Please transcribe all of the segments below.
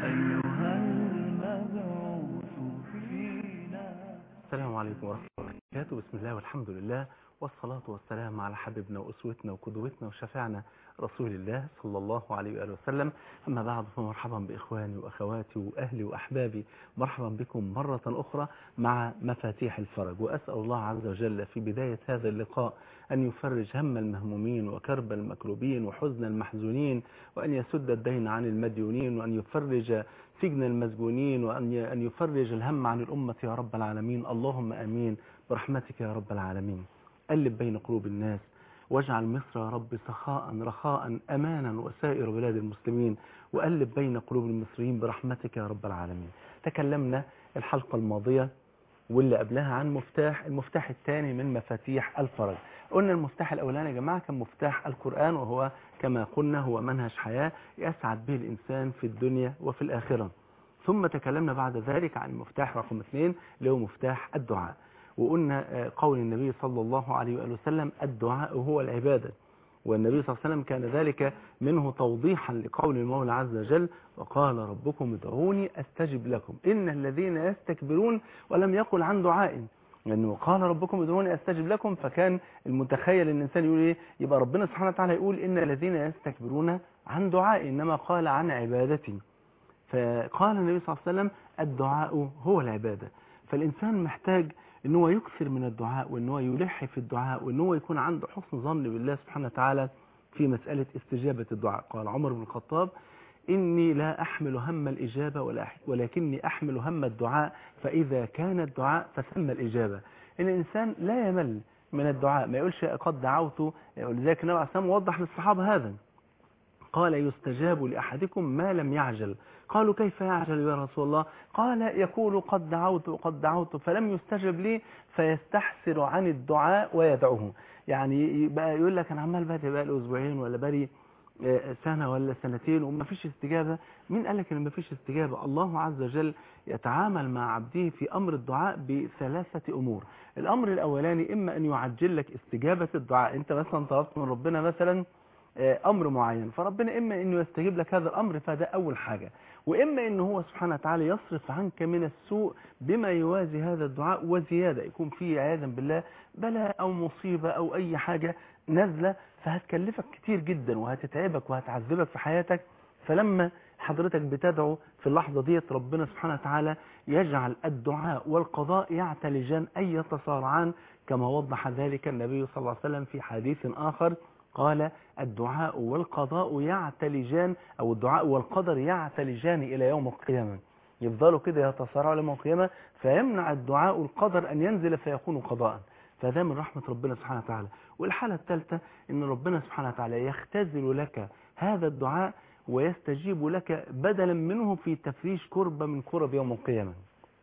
أيها المبعوث فينا السلام عليكم ورحمة الله وبركاته بسم الله والحمد لله والصلاة والسلام على حبيبنا وأسوتنا وقدوتنا وشفعنا رسول الله صلى الله عليه وآله وسلم أما بعد فمرحبا بإخواني وأخواتي وأهلي وأحبابي مرحبا بكم مرة أخرى مع مفاتيح الفرج وأسأل الله عز وجل في بداية هذا اللقاء أن يفرج هم المهمومين وكرب المكروبين وحزن المحزونين وأن يسد الدين عن المديونين وأن يفرج سجن المسجونين وأن أن يفرج الهم عن الأمة يا رب العالمين اللهم أمين برحمتك يا رب العالمين قلب بين قلوب الناس واجعل مصر يا رب سخاء رخاء أمانا وسائر بلاد المسلمين وقلب بين قلوب المصريين برحمتك يا رب العالمين تكلمنا الحلقة الماضية واللي قبلها عن مفتاح المفتاح الثاني من مفاتيح الفرج قلنا المفتاح الأولاني يا جماعة كان مفتاح القرآن وهو كما قلنا هو منهج حياة يسعد به الإنسان في الدنيا وفي الآخرة ثم تكلمنا بعد ذلك عن المفتاح رقم اثنين اللي هو مفتاح الدعاء وقلنا قول النبي صلى الله عليه وآله وسلم الدعاء هو العبادة والنبي صلى الله عليه وسلم كان ذلك منه توضيحا لقول المولى عز وجل وقال ربكم ادعوني استجب لكم إن الذين يستكبرون ولم يقل عن دعاء لأنه قال ربكم ادعوني استجب لكم فكان المتخيل ان الانسان يقول ايه يبقى ربنا سبحانه وتعالى يقول ان الذين يستكبرون عن دعائي انما قال عن عبادتي فقال النبي صلى الله عليه وسلم الدعاء هو العبادة فالإنسان محتاج ان هو يكثر من الدعاء وان هو يلح في الدعاء وان هو يكون عنده حسن ظن بالله سبحانه وتعالى في مسألة استجابة الدعاء قال عمر بن الخطاب إني لا أحمل هم الإجابة ولكني أحمل هم الدعاء فإذا كان الدعاء فثم الإجابة إن الإنسان لا يمل من الدعاء ما يقولش قد دعوت ولذلك النبي عليه الصلاة والسلام وضح للصحابة هذا قال يستجاب لأحدكم ما لم يعجل قالوا كيف يعجل يا رسول الله قال يقول قد دعوت وقد دعوت فلم يستجب لي فيستحسر عن الدعاء ويدعوه يعني بقى يقول لك أنا عمال بقى بقى أسبوعين ولا بقى سنة ولا سنتين وما فيش استجابة مين قال لك ان ما فيش استجابة الله عز وجل يتعامل مع عبده في أمر الدعاء بثلاثة أمور الأمر الأولاني إما أن يعجل لك استجابة الدعاء أنت مثلا طلبت من ربنا مثلا أمر معين فربنا إما أنه يستجيب لك هذا الأمر فده أول حاجة وإما أنه هو سبحانه وتعالى يصرف عنك من السوء بما يوازي هذا الدعاء وزيادة يكون فيه عياذا بالله بلاء أو مصيبة أو أي حاجة نازلة فهتكلفك كتير جدا وهتتعبك وهتعذبك في حياتك فلما حضرتك بتدعو في اللحظة ديت ربنا سبحانه وتعالى يجعل الدعاء والقضاء يعتلجان أي يتصارعان كما وضح ذلك النبي صلى الله عليه وسلم في حديث آخر قال الدعاء والقضاء يعتلجان أو الدعاء والقدر يعتلجان إلى يوم القيامة يفضلوا كده يتصارعوا ليوم القيامة فيمنع الدعاء القدر أن ينزل فيكون قضاء فده من رحمة ربنا سبحانه وتعالى والحالة الثالثة ان ربنا سبحانه وتعالى يختزل لك هذا الدعاء ويستجيب لك بدلا منه في تفريش كربة من كرب يوم القيامة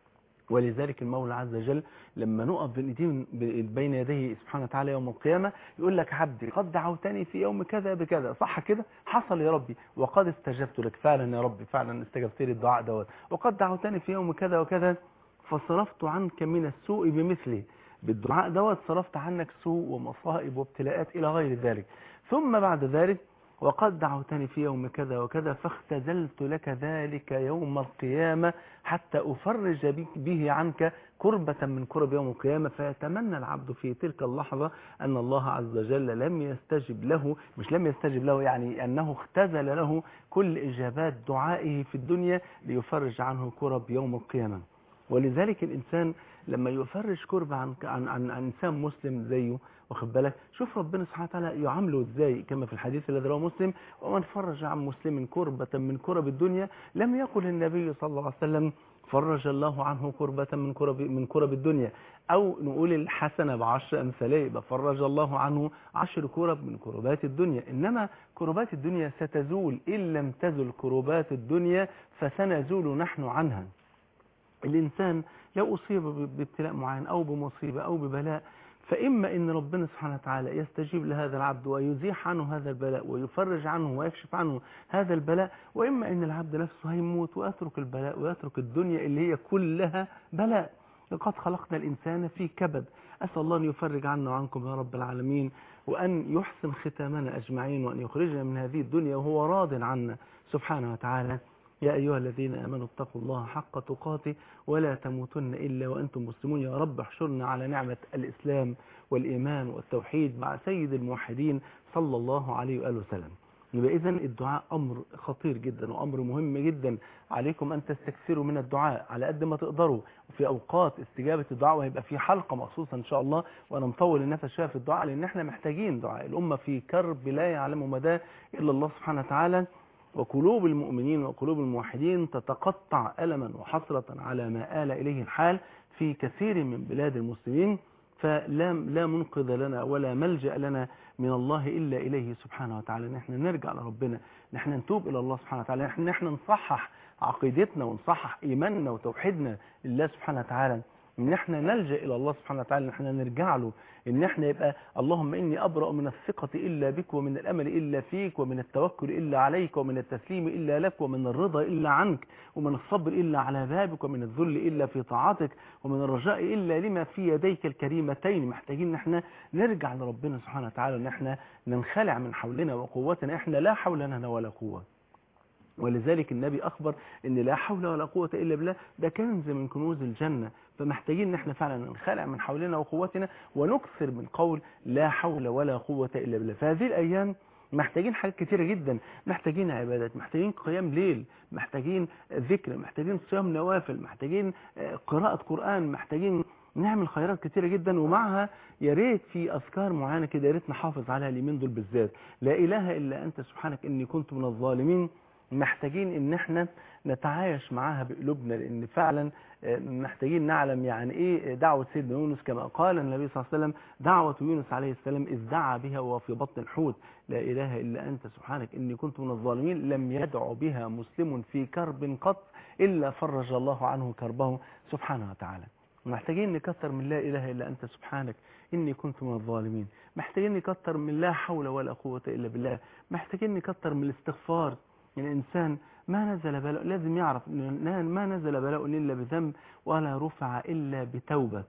ولذلك المولى عز وجل لما نقف بين يديه سبحانه وتعالى يوم القيامة يقول لك عبدي قد دعوتني في يوم كذا بكذا صح كده حصل يا ربي وقد استجبت لك فعلا يا ربي فعلا استجبت لي الدعاء دوت وقد دعوتني في يوم كذا وكذا فصرفت عنك من السوء بمثله بالدعاء دوت صرفت عنك سوء ومصائب وابتلاءات إلى غير ذلك ثم بعد ذلك وقد دعوتني في يوم كذا وكذا فاختزلت لك ذلك يوم القيامة حتى أفرج به عنك كربة من كرب يوم القيامة فيتمنى العبد في تلك اللحظة أن الله عز وجل لم يستجب له مش لم يستجب له يعني أنه اختزل له كل إجابات دعائه في الدنيا ليفرج عنه كرب يوم القيامة ولذلك الإنسان لما يفرج كرب عن, عن, عن, عن إنسان مسلم زيه واخد بالك شوف ربنا سبحانه وتعالى يعامله ازاي كما في الحديث الذي رواه مسلم ومن فرج عن مسلم كربة من كرب الدنيا لم يقل النبي صلى الله عليه وسلم فرج الله عنه كربة من كرب من كرب الدنيا أو نقول الحسنة بعشر أمثالها يبقى فرج الله عنه عشر كرب من كربات الدنيا إنما كربات الدنيا ستزول إن لم تزل كربات الدنيا فسنزول نحن عنها الإنسان لو أصيب بابتلاء معين أو بمصيبة أو ببلاء فإما إن ربنا سبحانه وتعالى يستجيب لهذا العبد ويزيح عنه هذا البلاء ويفرج عنه ويكشف عنه هذا البلاء وإما إن العبد نفسه هيموت ويترك البلاء ويترك الدنيا اللي هي كلها بلاء لقد خلقنا الإنسان في كبد أسأل الله أن يفرج عنا وعنكم يا رب العالمين وأن يحسن ختامنا أجمعين وأن يخرجنا من هذه الدنيا وهو راض عنا سبحانه وتعالى يا أيها الذين آمنوا اتقوا الله حق تقاته ولا تموتن إلا وأنتم مسلمون يا رب احشرنا على نعمة الإسلام والإيمان والتوحيد مع سيد الموحدين صلى الله عليه وآله وسلم يبقى إذن الدعاء أمر خطير جدا وأمر مهم جدا عليكم أن تستكثروا من الدعاء على قد ما تقدروا وفي أوقات استجابة الدعاء وهيبقى في حلقة مخصوصة إن شاء الله وأنا مطول النفس شوية في الدعاء لأن احنا محتاجين دعاء الأمة في كرب لا يعلم مداه إلا الله سبحانه وتعالى وقلوب المؤمنين وقلوب الموحدين تتقطع ألما وحسرة على ما آل إليه الحال في كثير من بلاد المسلمين فلا لا منقذ لنا ولا ملجأ لنا من الله إلا إليه سبحانه وتعالى نحن نرجع لربنا نحن نتوب إلى الله سبحانه وتعالى نحن, نحن نصحح عقيدتنا ونصحح إيماننا وتوحيدنا لله سبحانه وتعالى ان احنا نلجأ الى الله سبحانه وتعالى ان احنا نرجع له ان احنا يبقى اللهم اني ابرأ من الثقة الا بك ومن الامل الا فيك ومن التوكل الا عليك ومن التسليم الا لك ومن الرضا الا عنك ومن الصبر الا على بابك ومن الذل الا في طاعتك ومن الرجاء الا لما في يديك الكريمتين محتاجين ان احنا نرجع لربنا سبحانه وتعالى ان احنا ننخلع من حولنا وقوتنا احنا لا حول لنا ولا قوه ولذلك النبي أخبر أن لا حول ولا قوة إلا بالله ده كنز من كنوز الجنة فمحتاجين ان احنا فعلا ننخلع من حولنا وقوتنا ونكثر من قول لا حول ولا قوة إلا بالله فهذه الأيام محتاجين حاجات كتيرة جدا محتاجين عبادات محتاجين قيام ليل محتاجين ذكر محتاجين صيام نوافل محتاجين قراءة قرآن محتاجين نعمل خيرات كتيرة جدا ومعها يا ريت في أذكار معينة كده يا ريت نحافظ عليها اليومين دول بالذات لا إله إلا أنت سبحانك إني كنت من الظالمين محتاجين ان احنا نتعايش معاها بقلوبنا لان فعلا محتاجين نعلم يعني ايه دعوة سيدنا يونس كما قال النبي صلى الله عليه وسلم دعوة يونس عليه السلام اذ دعا بها وهو في بطن الحوت لا اله الا انت سبحانك اني كنت من الظالمين لم يدعو بها مسلم في كرب قط الا فرج الله عنه كربه سبحانه وتعالى محتاجين نكتر من لا اله الا انت سبحانك اني كنت من الظالمين محتاجين نكتر من لا حول ولا قوة الا بالله محتاجين نكتر من الاستغفار الإنسان ما نزل بلاء لازم يعرف أن ما نزل بلاء إلا بذنب ولا رفع إلا بتوبة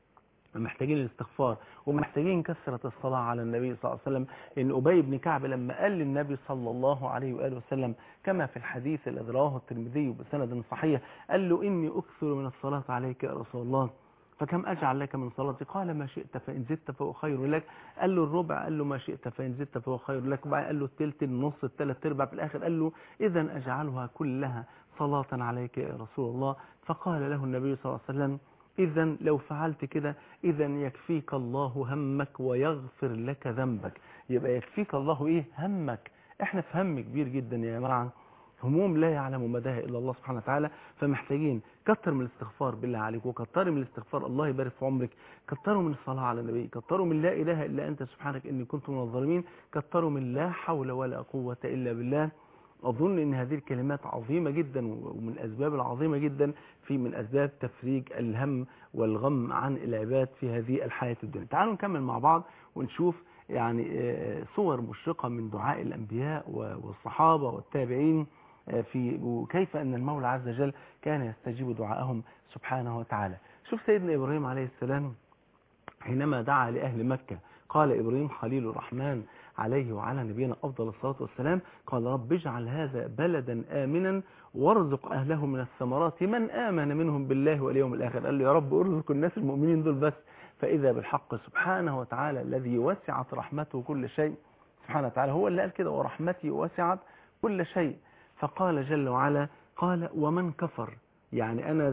محتاجين الاستغفار ومحتاجين كثرة الصلاة على النبي صلى الله عليه وسلم إن أبي بن كعب لما قال للنبي صلى الله عليه وآله وسلم كما في الحديث الذي رواه الترمذي بسند صحيح قال له إني أكثر من الصلاة عليك يا رسول الله فكم أجعل لك من صلاتي قال ما شئت فإن زدت فهو خير لك قال له الربع قال له ما شئت فإن زدت فهو خير لك وبعد قال له التلت النص الثلاث ارباع في الآخر قال له إذا أجعلها كلها صلاة عليك يا رسول الله فقال له النبي صلى الله عليه وسلم إذا لو فعلت كده إذا يكفيك الله همك ويغفر لك ذنبك يبقى يكفيك الله إيه همك إحنا في هم كبير جدا يا جماعة هموم لا يعلم مداها إلا الله سبحانه وتعالى فمحتاجين كتر من الاستغفار بالله عليك وكتر من الاستغفار الله يبارك في عمرك كتروا من الصلاة على النبي كتروا من لا إله إلا أنت سبحانك إني كنت من الظالمين كتروا من لا حول ولا قوة إلا بالله أظن أن هذه الكلمات عظيمة جدا ومن الأسباب العظيمة جدا في من أسباب تفريج الهم والغم عن العباد في هذه الحياة الدنيا تعالوا نكمل مع بعض ونشوف يعني صور مشرقة من دعاء الأنبياء والصحابة والتابعين في وكيف أن المولى عز وجل كان يستجيب دعاءهم سبحانه وتعالى شوف سيدنا إبراهيم عليه السلام حينما دعا لأهل مكة قال إبراهيم خليل الرحمن عليه وعلى نبينا أفضل الصلاة والسلام قال رب اجعل هذا بلدا آمنا وارزق أهله من الثمرات من آمن منهم بالله واليوم الآخر قال له يا رب ارزق الناس المؤمنين دول بس فإذا بالحق سبحانه وتعالى الذي وسعت رحمته كل شيء سبحانه وتعالى هو اللي قال كده ورحمتي وسعت كل شيء فقال جل وعلا قال ومن كفر يعني أنا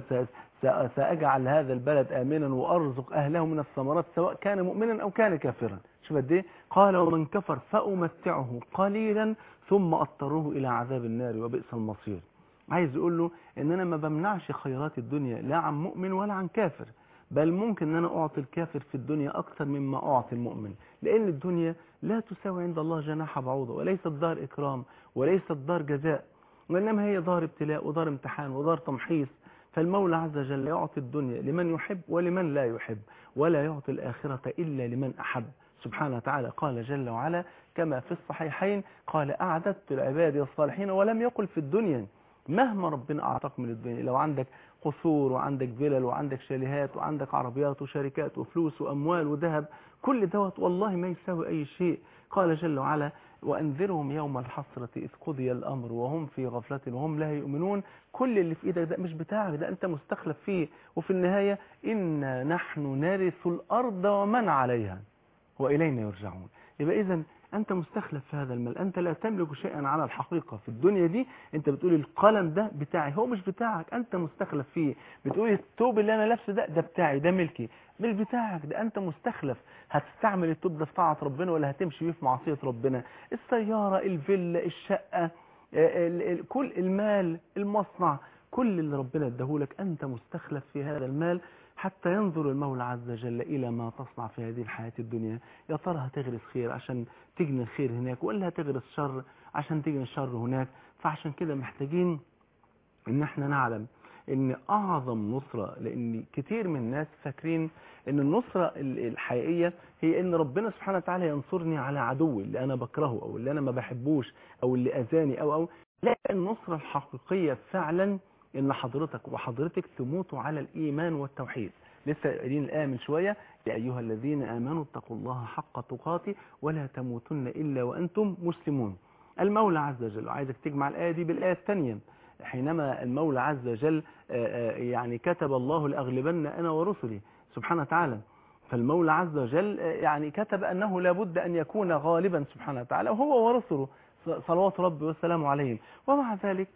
سأجعل هذا البلد آمنا وأرزق أهله من الثمرات سواء كان مؤمنا أو كان كافرا شوف قد ايه قال ومن كفر فأمتعه قليلا ثم أضطره إلى عذاب النار وبئس المصير عايز يقول له ان انا ما بمنعش خيرات الدنيا لا عن مؤمن ولا عن كافر بل ممكن ان انا اعطي الكافر في الدنيا اكثر مما اعطي المؤمن لان الدنيا لا تساوي عند الله جناح بعوضة وليست دار اكرام وليست دار جزاء وانما هي دار ابتلاء ودار امتحان ودار تمحيص فالمولى عز وجل يعطي الدنيا لمن يحب ولمن لا يحب ولا يعطي الآخرة إلا لمن أحب سبحانه وتعالى قال جل وعلا كما في الصحيحين قال أعددت العباد الصالحين ولم يقل في الدنيا مهما ربنا أعطاك من الدنيا لو عندك قصور وعندك فلل وعندك شاليهات وعندك عربيات وشركات وفلوس وأموال وذهب كل دوت والله ما يساوي أي شيء قال جل وعلا وأنذرهم يوم الحسرة إذ قضي الأمر وهم في غفلة وهم لا يؤمنون كل اللي في إيدك ده مش بتاعك ده أنت مستخلف فيه وفي النهاية إنا نحن نرث الأرض ومن عليها وإلينا يرجعون يبقى إذا أنت مستخلف في هذا المال أنت لا تملك شيئا على الحقيقة في الدنيا دي أنت بتقول القلم ده بتاعي هو مش بتاعك أنت مستخلف فيه بتقول الثوب اللي أنا لابسه ده ده بتاعي ده ملكي مش بتاعك ده أنت مستخلف هتستعمل الثوب ده في طاعة ربنا ولا هتمشي بيه في معصية ربنا السيارة الفيلا الشقة ال- ال- كل المال المصنع كل اللي ربنا اداهولك أنت مستخلف في هذا المال حتى ينظر المولى عز وجل إلى ما تصنع في هذه الحياة الدنيا يا ترى هتغرس خير عشان تجني الخير هناك ولا هتغرس شر عشان تجني الشر هناك فعشان كده محتاجين ان احنا نعلم ان اعظم نصرة لان كتير من الناس فاكرين ان النصرة ال- الحقيقية هي ان ربنا سبحانه وتعالى ينصرني على عدوي اللي انا بكرهه او اللي انا ما بحبوش او اللي اذاني او او لا النصرة الحقيقية فعلا ان حضرتك وحضرتك تموتوا على الايمان والتوحيد لسه قايلين الآية من شوية يا أيها الذين آمنوا اتقوا الله حق تقاته ولا تموتن إلا وأنتم مسلمون المولى عز وجل عايزك تجمع الآية دي بالآية الثانية حينما المولى عز وجل آه، آه، يعني كتب الله لأغلبن أنا ورسلي سبحانه وتعالى فالمولى عز وجل آه، يعني كتب أنه لابد أن يكون غالبا سبحانه وتعالى وهو ورسله صلوات ربي والسلام عليهم ومع ذلك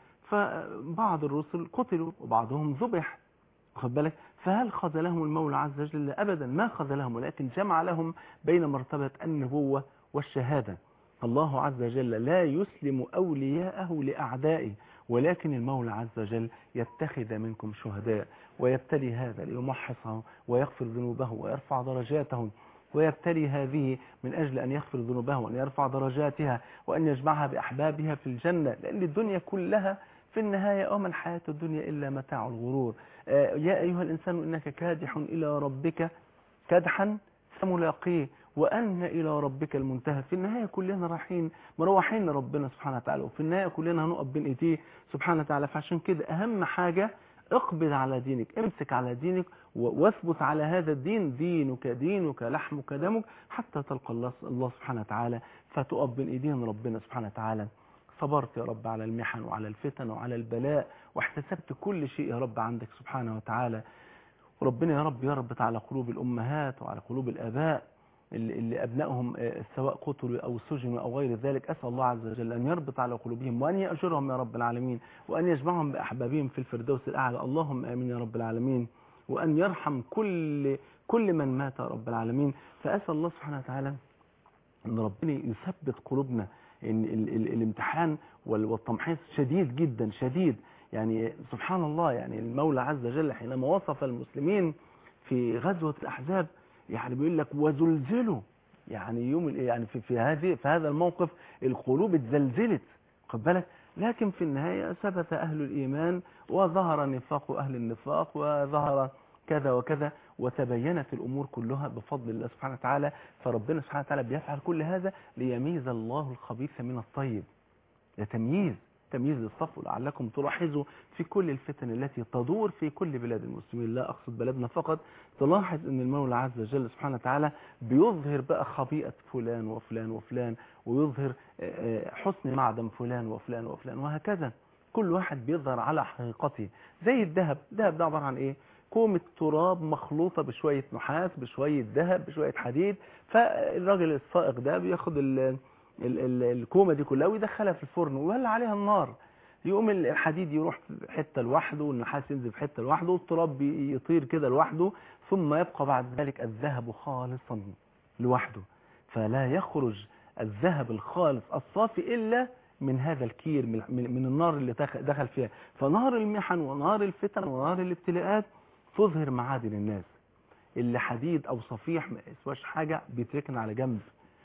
فبعض الرسل قتلوا وبعضهم ذبح واخد بالك فهل خذلهم المولى عز وجل ابدا ما خذلهم ولكن جمع لهم بين مرتبة النبوة والشهادة الله عز وجل لا يسلم أولياءه لأعدائه ولكن المولى عز وجل يتخذ منكم شهداء ويبتلي هذا ليمحصه ويغفر ذنوبه ويرفع درجاته ويبتلي هذه من أجل أن يغفر ذنوبها وأن يرفع درجاتها وأن يجمعها بأحبابها في الجنة لأن الدنيا كلها في النهاية وما الحياة الدنيا إلا متاع الغرور آه، يا أيها الإنسان إنك كادح إلى ربك كدحا فملاقيه وأن إلى ربك المنتهى في النهاية كلنا رايحين مروحين لربنا سبحانه وتعالى وفي النهاية كلنا هنقف بين إيديه سبحانه وتعالى فعشان كده أهم حاجة اقبض على دينك امسك على دينك و- واثبت على هذا الدين دينك دينك لحمك دمك حتى تلقى الله الله سبحانه وتعالى فتقف بين ايدين ربنا سبحانه وتعالى صبرت يا رب على المحن وعلى الفتن وعلى البلاء واحتسبت كل شيء يا رب عندك سبحانه وتعالى وربنا يا رب يربط على قلوب الأمهات وعلى قلوب الآباء اللي, اللي أبنائهم آه، سواء قتلوا أو سجنوا أو غير ذلك أسأل الله عز وجل أن يربط على قلوبهم وأن يأجرهم يا رب العالمين وأن يجمعهم بأحبابهم في الفردوس الأعلى اللهم آمين يا رب العالمين وأن يرحم كل كل من مات يا رب العالمين فأسأل الله سبحانه وتعالى أن ربنا يثبت قلوبنا إن ال ال الامتحان وال- والتمحيص شديد جدا شديد يعني سبحان الله يعني المولى عز وجل حينما وصف المسلمين في غزوة الأحزاب يعني بيقول لك وزلزلوا يعني يوم ال- يعني في في هذه في هذا الموقف القلوب اتزلزلت خد بالك لكن في النهاية ثبت أهل الإيمان وظهر نفاق أهل النفاق وظهر كذا وكذا وتبينت الأمور كلها بفضل الله سبحانه وتعالى فربنا سبحانه وتعالى بيفعل كل هذا ليميز الله الخبيث من الطيب ده تمييز تمييز للصف لعلكم تلاحظوا في كل الفتن التي تدور في كل بلاد المسلمين لا أقصد بلدنا فقط تلاحظ أن المولى عز وجل سبحانه وتعالى بيظهر بقى خبيئة فلان وفلان وفلان ويظهر آه، آه، حسن معدن فلان وفلان وفلان وهكذا كل واحد بيظهر على حقيقته زي الذهب الذهب ده عبارة عن ايه كومة تراب مخلوطة بشوية نحاس بشوية ذهب بشوية حديد فالراجل السائق ده بياخد ال ال ال الكومة دي كلها ويدخلها في الفرن ويولع عليها النار يقوم الحديد يروح في حتة لوحده والنحاس ينزل في حتة لوحده والتراب بي- يطير كده لوحده ثم يبقى بعد ذلك الذهب خالصا لوحده فلا يخرج الذهب الخالص الصافي إلا من هذا الكير من, من من النار اللي دخ- دخل فيها فنار المحن ونار الفتن ونار الابتلاءات تظهر معادن الناس اللي حديد أو صفيح ما يسواش حاجة بيتركن على جنب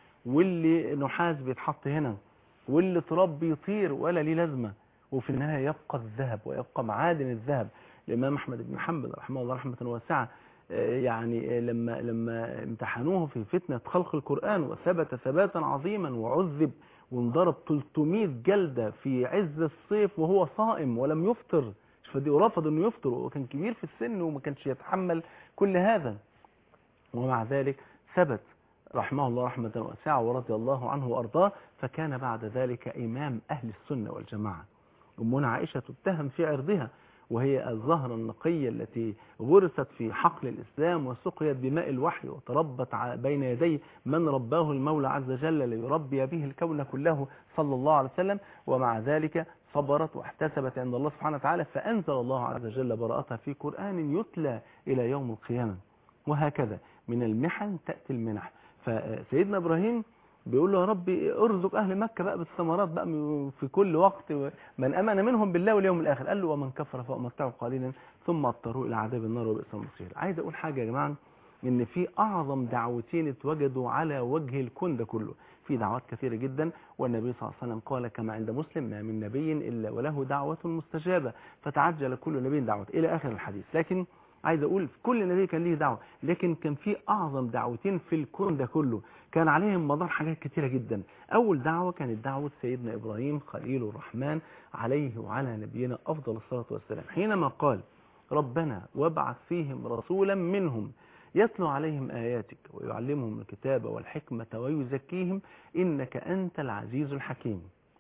واللي نحاس بيتحط هنا واللي تراب بيطير ولا ليه لازمة وفي النهاية يبقى الذهب ويبقى معادن الذهب الإمام أحمد بن حنبل رحمه الله رحمة واسعة آه، يعني آه، لما لما امتحنوه في فتنة خلق القرآن وثبت ثباتا عظيما وعذب وانضرب 300 جلدة في عز الصيف وهو صائم ولم يفطر فدي ورفض انه يفطر وكان كبير في السن وما كانش يتحمل كل هذا ومع ذلك ثبت رحمه الله رحمة واسعة ورضي الله عنه وأرضاه فكان بعد ذلك إمام أهل السنة والجماعة أمنا عائشة تتهم في عرضها وهي الزهرة النقية التي غرست في حقل الإسلام وسقيت بماء الوحي وتربت بين يدي من رباه المولى عز وجل ليربي به الكون كله صلى الله عليه وسلم ومع ذلك صبرت واحتسبت عند الله سبحانه وتعالى فأنزل الله عز وجل براءتها في قرآن يتلى إلى يوم القيامة وهكذا من المحن تأتي المنح فسيدنا إبراهيم بيقول له يا ربي ارزق أهل مكة بقى بالثمرات بقى في كل وقت من أمن منهم بالله واليوم الآخر قال له ومن كفر فأمتعه قليلا ثم اضطروا إلى عذاب النار وبئس المصير عايز أقول حاجة يا جماعة إن في أعظم دعوتين اتوجدوا على وجه الكون ده كله في دعوات كثيرة جدا والنبي صلى الله عليه وسلم قال كما عند مسلم ما من نبي إلا وله دعوة مستجابة فتعجل كل نبي دعوة إلى آخر الحديث لكن عايز اقول كل نبي كان ليه دعوه لكن كان في اعظم دعوتين في الكون ده كله كان عليهم مدار حاجات كتيره جدا اول دعوه كانت دعوه سيدنا ابراهيم خليل الرحمن عليه وعلى نبينا افضل الصلاه والسلام حينما قال ربنا وابعث فيهم رسولا منهم يتلو عليهم آياتك ويعلمهم الكتاب والحكمة ويزكيهم إنك أنت العزيز الحكيم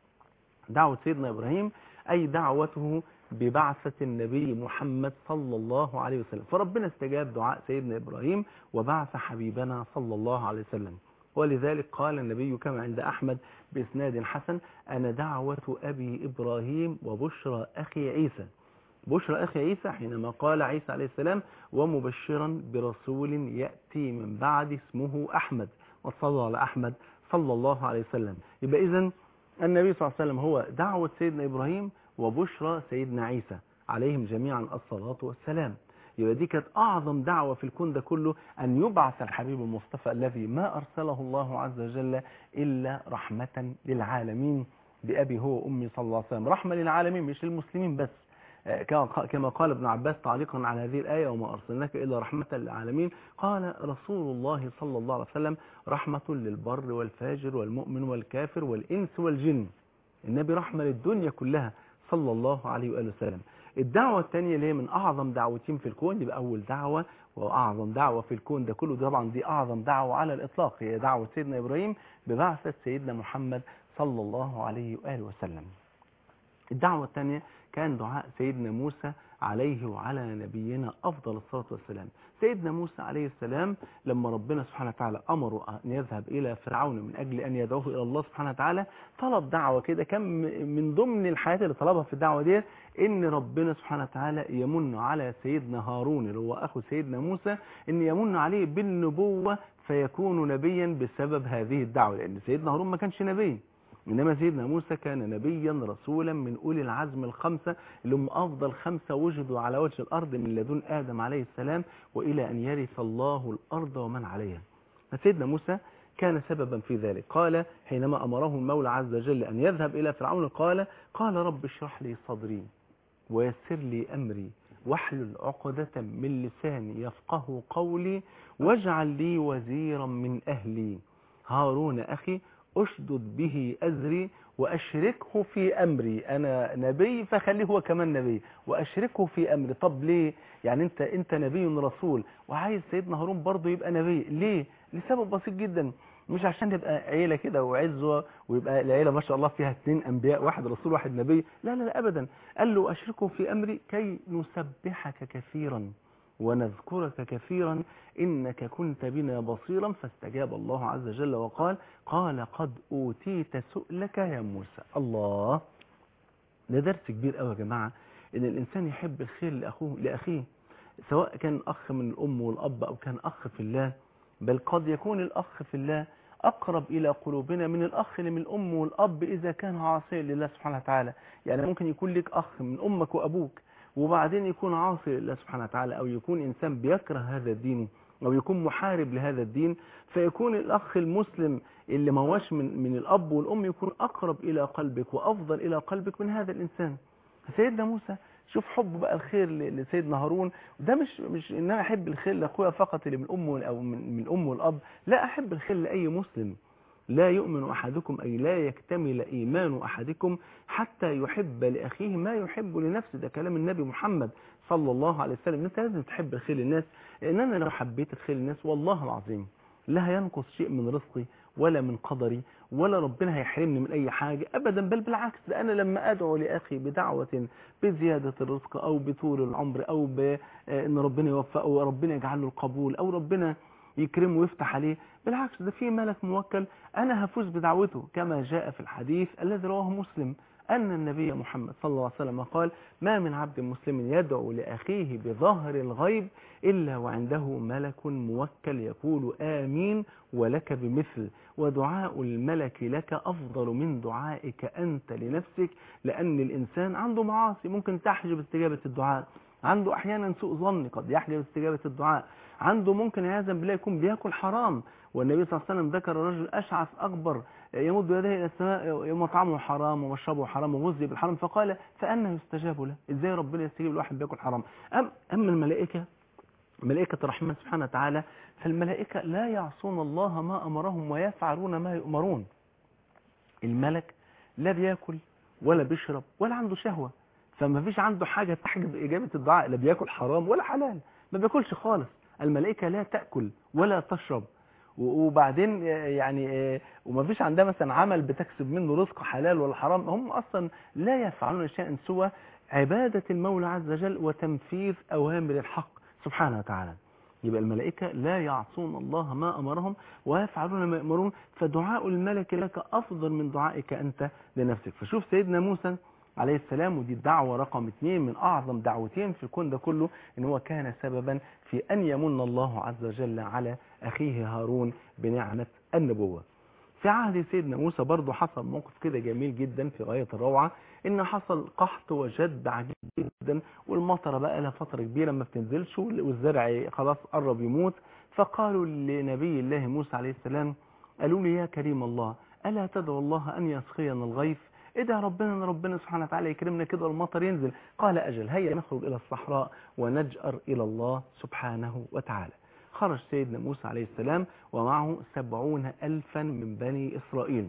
دعوة سيدنا إبراهيم أي دعوته ببعثة النبي محمد صلى الله عليه وسلم فربنا استجاب دعاء سيدنا إبراهيم وبعث حبيبنا صلى الله عليه وسلم ولذلك قال النبي كما عند أحمد بإسناد حسن أنا دعوة أبي إبراهيم وبشرى أخي عيسى بشرى أخي عيسى حينما قال عيسى عليه السلام ومبشرا برسول يأتي من بعد اسمه أحمد وصلى على أحمد صلى الله عليه وسلم يبقى إذن النبي صلى الله عليه وسلم هو دعوة سيدنا إبراهيم وبشرى سيدنا عيسى عليهم جميعا الصلاة والسلام يبقى دي كانت أعظم دعوة في الكون ده كله أن يبعث الحبيب المصطفى الذي ما أرسله الله عز وجل إلا رحمة للعالمين بأبي هو وأمي صلى الله عليه وسلم رحمة للعالمين مش للمسلمين بس كما قال ابن عباس تعليقا على هذه الآية وما أرسلناك إلا رحمة للعالمين قال رسول الله صلى الله عليه وسلم رحمة للبر والفاجر والمؤمن والكافر والإنس والجن النبي رحمة للدنيا كلها صلى الله عليه وآله وسلم الدعوة الثانية اللي هي من أعظم دعوتين في الكون دي أول دعوة وأعظم دعوة في الكون ده كله طبعا دي أعظم دعوة على الإطلاق هي دعوة سيدنا إبراهيم ببعثة سيدنا محمد صلى الله عليه وآله وسلم الدعوة الثانية كان دعاء سيدنا موسى عليه وعلى نبينا أفضل الصلاة والسلام سيدنا موسى عليه السلام لما ربنا سبحانه وتعالى أمره أن يذهب إلى فرعون من أجل أن يدعوه إلى الله سبحانه وتعالى طلب دعوة كده كان من ضمن الحاجات اللي طلبها في الدعوة دي إن ربنا سبحانه وتعالى يمن على سيدنا هارون اللي هو أخو سيدنا موسى إن يمن عليه بالنبوة فيكون نبيا بسبب هذه الدعوة لأن سيدنا هارون ما كانش نبي إنما سيدنا موسى كان نبيا رسولا من أولي العزم الخمسة اللي هم أفضل خمسة وجدوا على وجه الأرض من لدن آدم عليه السلام وإلى أن يرث الله الأرض ومن عليها فسيدنا موسى كان سببا في ذلك قال حينما أمره المولى عز وجل أن يذهب إلى فرعون قال قال رب اشرح لي صدري ويسر لي أمري واحلل عقدة من لساني يفقه قولي واجعل لي وزيرا من أهلي هارون أخي أشدد به أزري وأشركه في أمري أنا نبي فخليه هو كمان نبي وأشركه في أمري طب ليه يعني أنت, أنت نبي رسول وعايز سيدنا هارون برضه يبقى نبي ليه لسبب بسيط جدا مش عشان يبقى عيلة كده وعزوة ويبقى العيلة ما شاء الله فيها اثنين أنبياء واحد رسول واحد نبي لا لا لا أبدا قال له أشركه في أمري كي نسبحك كثيرا ونذكرك كثيرا إنك كنت بنا بصيرا فاستجاب الله عز وجل وقال قال قد أوتيت سؤلك يا موسى الله ده درس كبير قوي يا جماعة إن الإنسان يحب الخير لأخوه لأخيه سواء كان أخ من الأم والأب أو كان أخ في الله بل قد يكون الأخ في الله أقرب إلى قلوبنا من الأخ اللي من الأم والأب إذا كان عاصيا لله سبحانه وتعالى يعني ممكن يكون لك أخ من أمك وأبوك وبعدين يكون عاصي لله سبحانه وتعالى أو يكون إنسان بيكره هذا الدين أو يكون محارب لهذا الدين فيكون الأخ المسلم اللي ما هوش من, من الأب والأم يكون أقرب إلى قلبك وأفضل إلى قلبك من هذا الإنسان سيدنا موسى شوف حب بقى الخير لسيدنا هارون ده مش مش ان انا احب الخير لاخويا فقط اللي من الام او من, من الام والاب لا احب الخير لاي مسلم لا يؤمن أحدكم أي لا يكتمل إيمان أحدكم حتى يحب لأخيه ما يحب لنفسه ده كلام النبي محمد صلى الله عليه وسلم أنت لازم تحب الخير للناس لأن أنا لو حبيت الخير للناس والله العظيم لا هينقص شيء من رزقي ولا من قدري ولا ربنا هيحرمني من أي حاجة أبدا بل بالعكس ده أنا لما أدعو لأخي بدعوة بزيادة الرزق أو بطول العمر أو بأن ربنا يوفقه وربنا يجعل له القبول أو ربنا يكرمه ويفتح عليه بالعكس ده في ملك موكل أنا هفوز بدعوته كما جاء في الحديث الذي رواه مسلم أن النبي محمد صلى الله عليه وسلم قال ما من عبد مسلم يدعو لأخيه بظهر الغيب إلا وعنده ملك موكل يقول آمين ولك بمثل ودعاء الملك لك أفضل من دعائك أنت لنفسك لأن الإنسان عنده معاصي ممكن تحجب استجابة الدعاء عنده أحيانا سوء ظن قد يحجب استجابة الدعاء عنده ممكن عياذا بالله يكون بياكل حرام والنبي صلى الله عليه وسلم ذكر رجل أشعث أكبر يمد يديه إلى السماء مطعمه حرام ومشربه حرام وغذي بالحرام فقال فأنا يستجاب له إزاي ربنا يستجيب لواحد بياكل حرام أم أما الملائكة ملائكة الرحمن سبحانه وتعالى فالملائكة لا يعصون الله ما أمرهم ويفعلون ما يؤمرون الملك لا بياكل ولا بيشرب ولا عنده شهوة فما فيش عنده حاجة تحجب إجابة الدعاء لا بياكل حرام ولا حلال ما بياكلش خالص الملائكة لا تأكل ولا تشرب وبعدين يعني وما فيش عندها مثلا عمل بتكسب منه رزق حلال ولا حرام هم أصلا لا يفعلون شيئا سوى عبادة المولى عز وجل وتنفيذ أوامر الحق سبحانه وتعالى يبقى الملائكة لا يعصون الله ما أمرهم ويفعلون ما يأمرون فدعاء الملك لك أفضل من دعائك أنت لنفسك فشوف سيدنا موسى عليه السلام ودي الدعوة رقم اثنين من أعظم دعوتين في الكون ده كله إن هو كان سببا في أن يمن الله عز وجل على أخيه هارون بنعمة النبوة في عهد سيدنا موسى برضه حصل موقف كده جميل جدا في غاية الروعة إن حصل قحط وجد عجيب جدا والمطره بقى لها فترة كبيرة ما بتنزلش والزرع خلاص قرب يموت فقالوا لنبي الله موسى عليه السلام قالوا لي يا كريم الله ألا تدعو الله أن يسقينا الغيث ادعى ربنا ان ربنا سبحانه وتعالى يكرمنا كده والمطر ينزل قال أجل هيا نخرج إلى الصحراء ونجأر إلى الله سبحانه وتعالى خرج سيدنا موسى عليه السلام ومعه سبعون ألفا من بني إسرائيل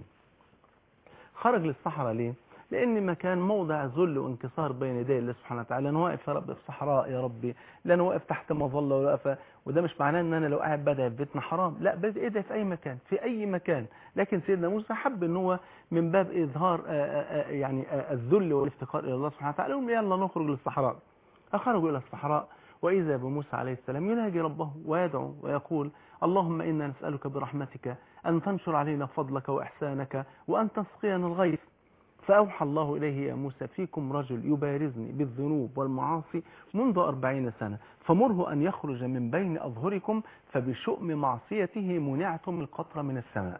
خرج للصحراء ليه؟ لأن مكان موضع ذل وانكسار بين يدي الله سبحانه وتعالى أنا واقف يا رب في صحراء يا ربي لا أنا واقف تحت مظلة ولا واقف وده مش معناه أن أنا لو قاعد بدأ في بيتنا حرام لا بس إيه ده في أي مكان في أي مكان لكن سيدنا موسى حب أن هو من باب إظهار آآ آآ يعني آآ الذل والافتقار إلى الله سبحانه وتعالى قال يلا نخرج للصحراء أخرجوا إلى الصحراء وإذا بموسى عليه السلام يناجي ربه ويدعو ويقول اللهم إنا نسألك برحمتك أن تنشر علينا فضلك وإحسانك وأن تسقينا الغيث فأوحى الله إليه يا موسى فيكم رجل يبارزني بالذنوب والمعاصي منذ أربعين سنة فمره أن يخرج من بين أظهركم فبشؤم معصيته منعتم القطر من السماء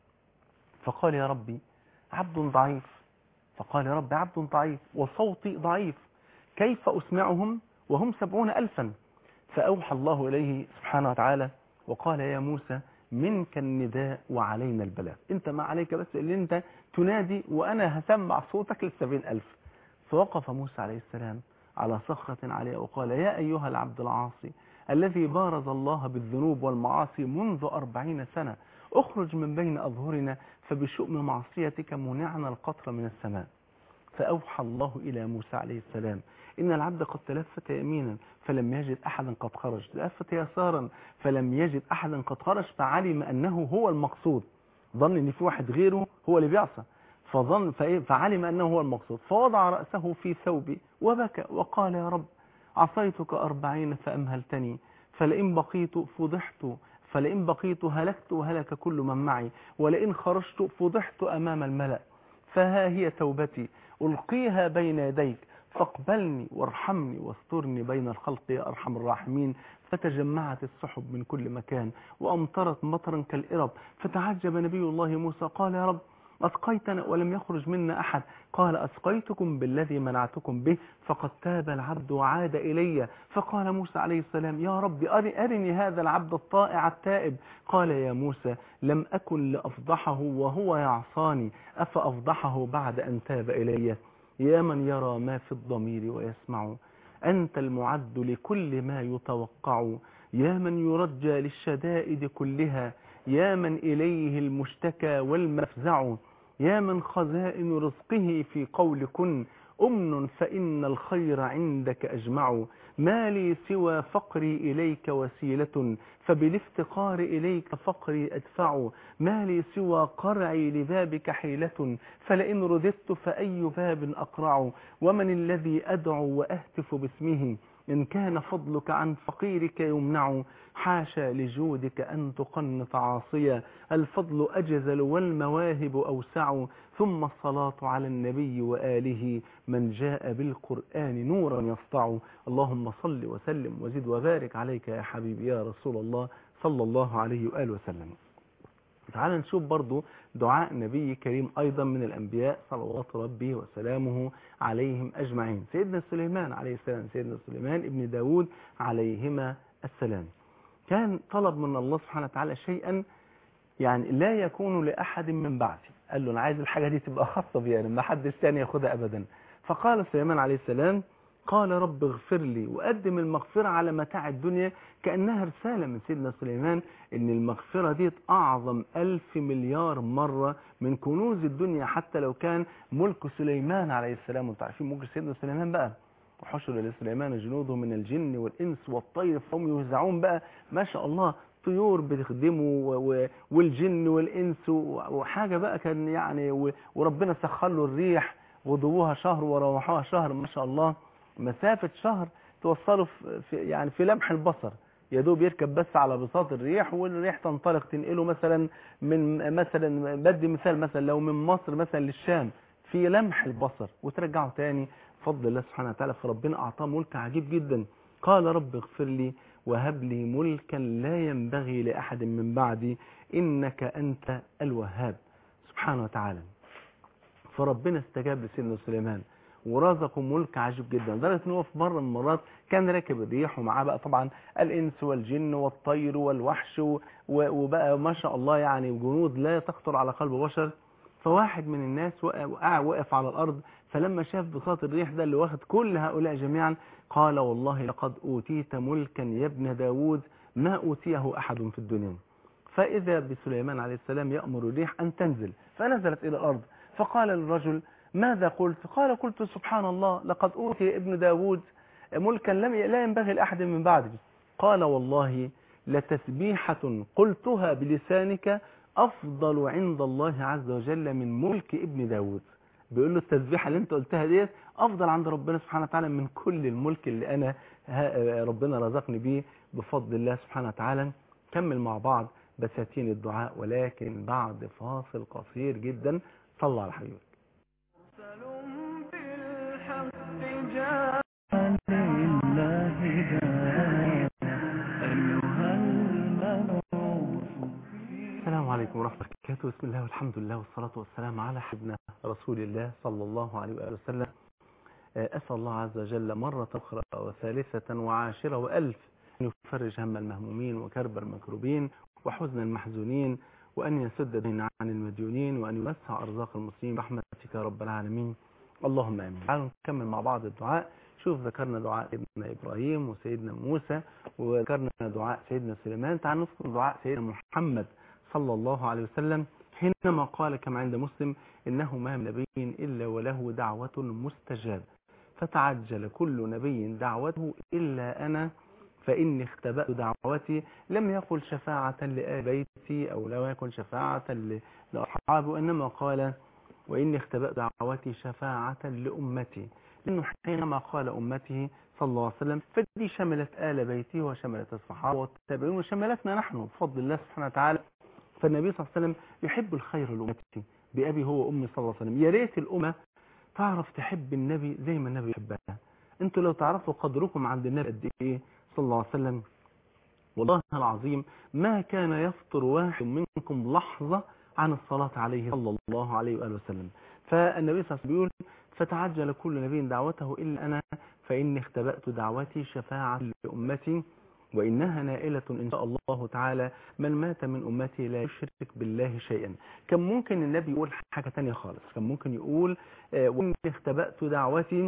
فقال يا ربي عبد ضعيف فقال يا رب عبد ضعيف وصوتي ضعيف كيف أسمعهم وهم سبعون ألفا فأوحى الله إليه سبحانه وتعالى وقال يا موسى منك النداء وعلينا البلاغ انت ما عليك بس اللي انت تنادي وانا هسمع صوتك للسبعين الف فوقف موسى عليه السلام على صخرة عليه وقال يا ايها العبد العاصي الذي بارز الله بالذنوب والمعاصي منذ أربعين سنة اخرج من بين أظهرنا فبشؤم معصيتك منعنا القطر من السماء فأوحى الله إلى موسى عليه السلام إن العبد قد تلفت يمينا فلم يجد أحدا قد خرج تلفت يسارا فلم يجد أحدا قد خرج فعلم أنه هو المقصود ظن أن في واحد غيره هو اللي بيعصى فظن فعلم أنه هو المقصود فوضع رأسه في ثوبه وبكى وقال يا رب عصيتك أربعين فأمهلتني فلئن بقيت فضحت فلئن بقيت هلكت وهلك كل من معي ولئن خرجت فضحت أمام الملأ فها هي توبتي ألقيها بين يديك فاقبلني وارحمني واسترني بين الخلق يا أرحم الراحمين فتجمعت السحب من كل مكان وأمطرت مطرا كالإرب فتعجب نبي الله موسى قال يا رب أسقيتنا ولم يخرج منا أحد قال أسقيتكم بالذي منعتكم به فقد تاب العبد وعاد إلي فقال موسى عليه السلام يا رب أرني هذا العبد الطائع التائب قال يا موسى لم أكن لأفضحه وهو يعصاني أفأفضحه بعد أن تاب إلي يا من يرى ما في الضمير ويسمع أنت المعد لكل ما يتوقع يا من يرجى للشدائد كلها يا من إليه المشتكى والمفزع يا من خزائن رزقه في قول كن أمن فإن الخير عندك أجمع ما لي سوى فقري إليك وسيلة فبالافتقار إليك فقري أدفع ما لي سوى قرعي لبابك حيلة فلئن رددت فأي باب أقرع ومن الذي أدعو وأهتف باسمه إن كان فضلك عن فقيرك يمنع حاشا لجودك أن تقنط عاصيا الفضل أجزل والمواهب أوسع ثم الصلاة على النبي وآله من جاء بالقرآن نورا يسطع اللهم صل وسلم وزد وبارك عليك يا حبيبي يا رسول الله صلى الله عليه وآله وسلم تعال نشوف برضو دعاء نبي كريم أيضا من الأنبياء صلوات ربي وسلامه عليهم أجمعين سيدنا سليمان عليه السلام سيدنا سليمان ابن داود عليهما السلام كان طلب من الله سبحانه وتعالى شيئا يعني لا يكون لأحد من بعدي قال له أنا عايز الحاجة دي تبقى خاصة بي يعني ما حدش تاني ياخدها أبدا فقال سليمان عليه السلام قال رب اغفر لي وقدم المغفرة على متاع الدنيا كأنها رسالة من سيدنا سليمان ان المغفرة دي أعظم ألف مليار مرة من كنوز الدنيا حتى لو كان ملك سليمان عليه السلام وانتم عارفين ملك سيدنا سليمان بقى وحشر لسليمان جنوده من الجن والإنس والطير فهم يوزعون بقى ما شاء الله طيور بتخدمه و- و- والجن والإنس و- وحاجة بقى كان يعني و- وربنا سخر له الريح غدوها شهر وروحوها شهر ما شاء الله مسافة شهر توصله في في- يعني في لمح البصر يا دوب يركب بس على بساط الريح والريح تنطلق تنقله مثلا من مثلا بدي مثال مثلا لو من مصر مثلا للشام في لمح البصر وترجعه تاني بفضل الله سبحانه وتعالى فربنا أعطاه ملك عجيب جدا قال رب اغفر لي وهب لي ملكا لا ينبغي لأحد من بعدي إنك أنت الوهاب سبحانه وتعالى فربنا استجاب لسيدنا سليمان ورزقه ملك عجيب جدا لدرجه ان هو في مره من المرات كان راكب الريح ومعاه بقى طبعا الانس والجن والطير والوحش و- وبقى ما شاء الله يعني جنود لا تخطر على قلب بشر فواحد من الناس وقع وقع- وقف على الارض فلما شاف بساط الريح ده اللي واخد كل هؤلاء جميعا قال والله لقد اوتيت ملكا يا ابن داود ما اوتيه احد في الدنيا فإذا بسليمان عليه السلام يأمر الريح أن تنزل فنزلت إلى الأرض فقال للرجل ماذا قلت قال قلت سبحان الله لقد أوتي ابن داود ملكا لم لا ينبغي لأحد من بعده قال والله لتسبيحة قلتها بلسانك أفضل عند الله عز وجل من ملك ابن داود بيقول له التسبيحة اللي انت قلتها ديت أفضل عند ربنا سبحانه وتعالى من كل الملك اللي أنا ها- ربنا رزقني بيه بفضل الله سبحانه وتعالى كمل مع بعض بساتين الدعاء ولكن بعد فاصل قصير جدا صلى على حبيبك مرسل بالحق جاء لله داء أيها المبعوث السلام عليكم ورحمة الله وبركاته بسم الله والحمد لله والصلاة والسلام على حبنا رسول الله صلى الله عليه وآله وسلم آه، أسأل الله عز وجل مرة أخرى وثالثة وعاشرة وألف أن يفرج هم المهمومين وكرب المكروبين وحزن المحزونين وأن يسد الدين عن المديونين وأن يوسع أرزاق المسلمين برحمتك يا رب العالمين اللهم آمين تعالوا نكمل مع بعض الدعاء شوف ذكرنا دعاء سيدنا إبراهيم وسيدنا موسى وذكرنا دعاء سيدنا سليمان تعالوا نذكر دعاء سيدنا محمد صلى الله عليه وسلم حينما قال كما عند مسلم إنه ما من نبي إلا وله دعوة مستجابة فتعجل كل نبي دعوته إلا أنا فإني اختبأت دعوتي لم يقل شفاعة لآل بيتي أو لم يكن شفاعة ل- لأصحابه وإنما قال وإني اختبأت دعوتي شفاعة لأمتي لأنه حينما قال أمته صلى الله عليه وسلم فدي شملت آل بيتي وشملت الصحابة والتابعين وشملتنا نحن بفضل الله سبحانه وتعالى فالنبي صلى الله عليه وسلم يحب الخير لأمته بأبي هو وأمي صلى الله عليه وسلم يا ريت الأمة تعرف تحب النبي زي ما النبي يحبها انتوا لو تعرفوا قدركم عند النبي قد ايه صلى الله عليه وسلم والله العظيم ما كان يفطر واحد منكم لحظة عن الصلاة عليه صلى الله عليه وآله وسلم فالنبي صلى الله عليه وسلم بيقول فتعجل كل نبي دعوته إلا أنا فإني اختبأت دعوتي شفاعة لأمتي وإنها نائلة إن شاء الله تعالى من مات من أمتي لا يشرك بالله شيئا كان ممكن النبي يقول حاجة تانية خالص كان ممكن يقول آه، وإني اختبأت دعوتي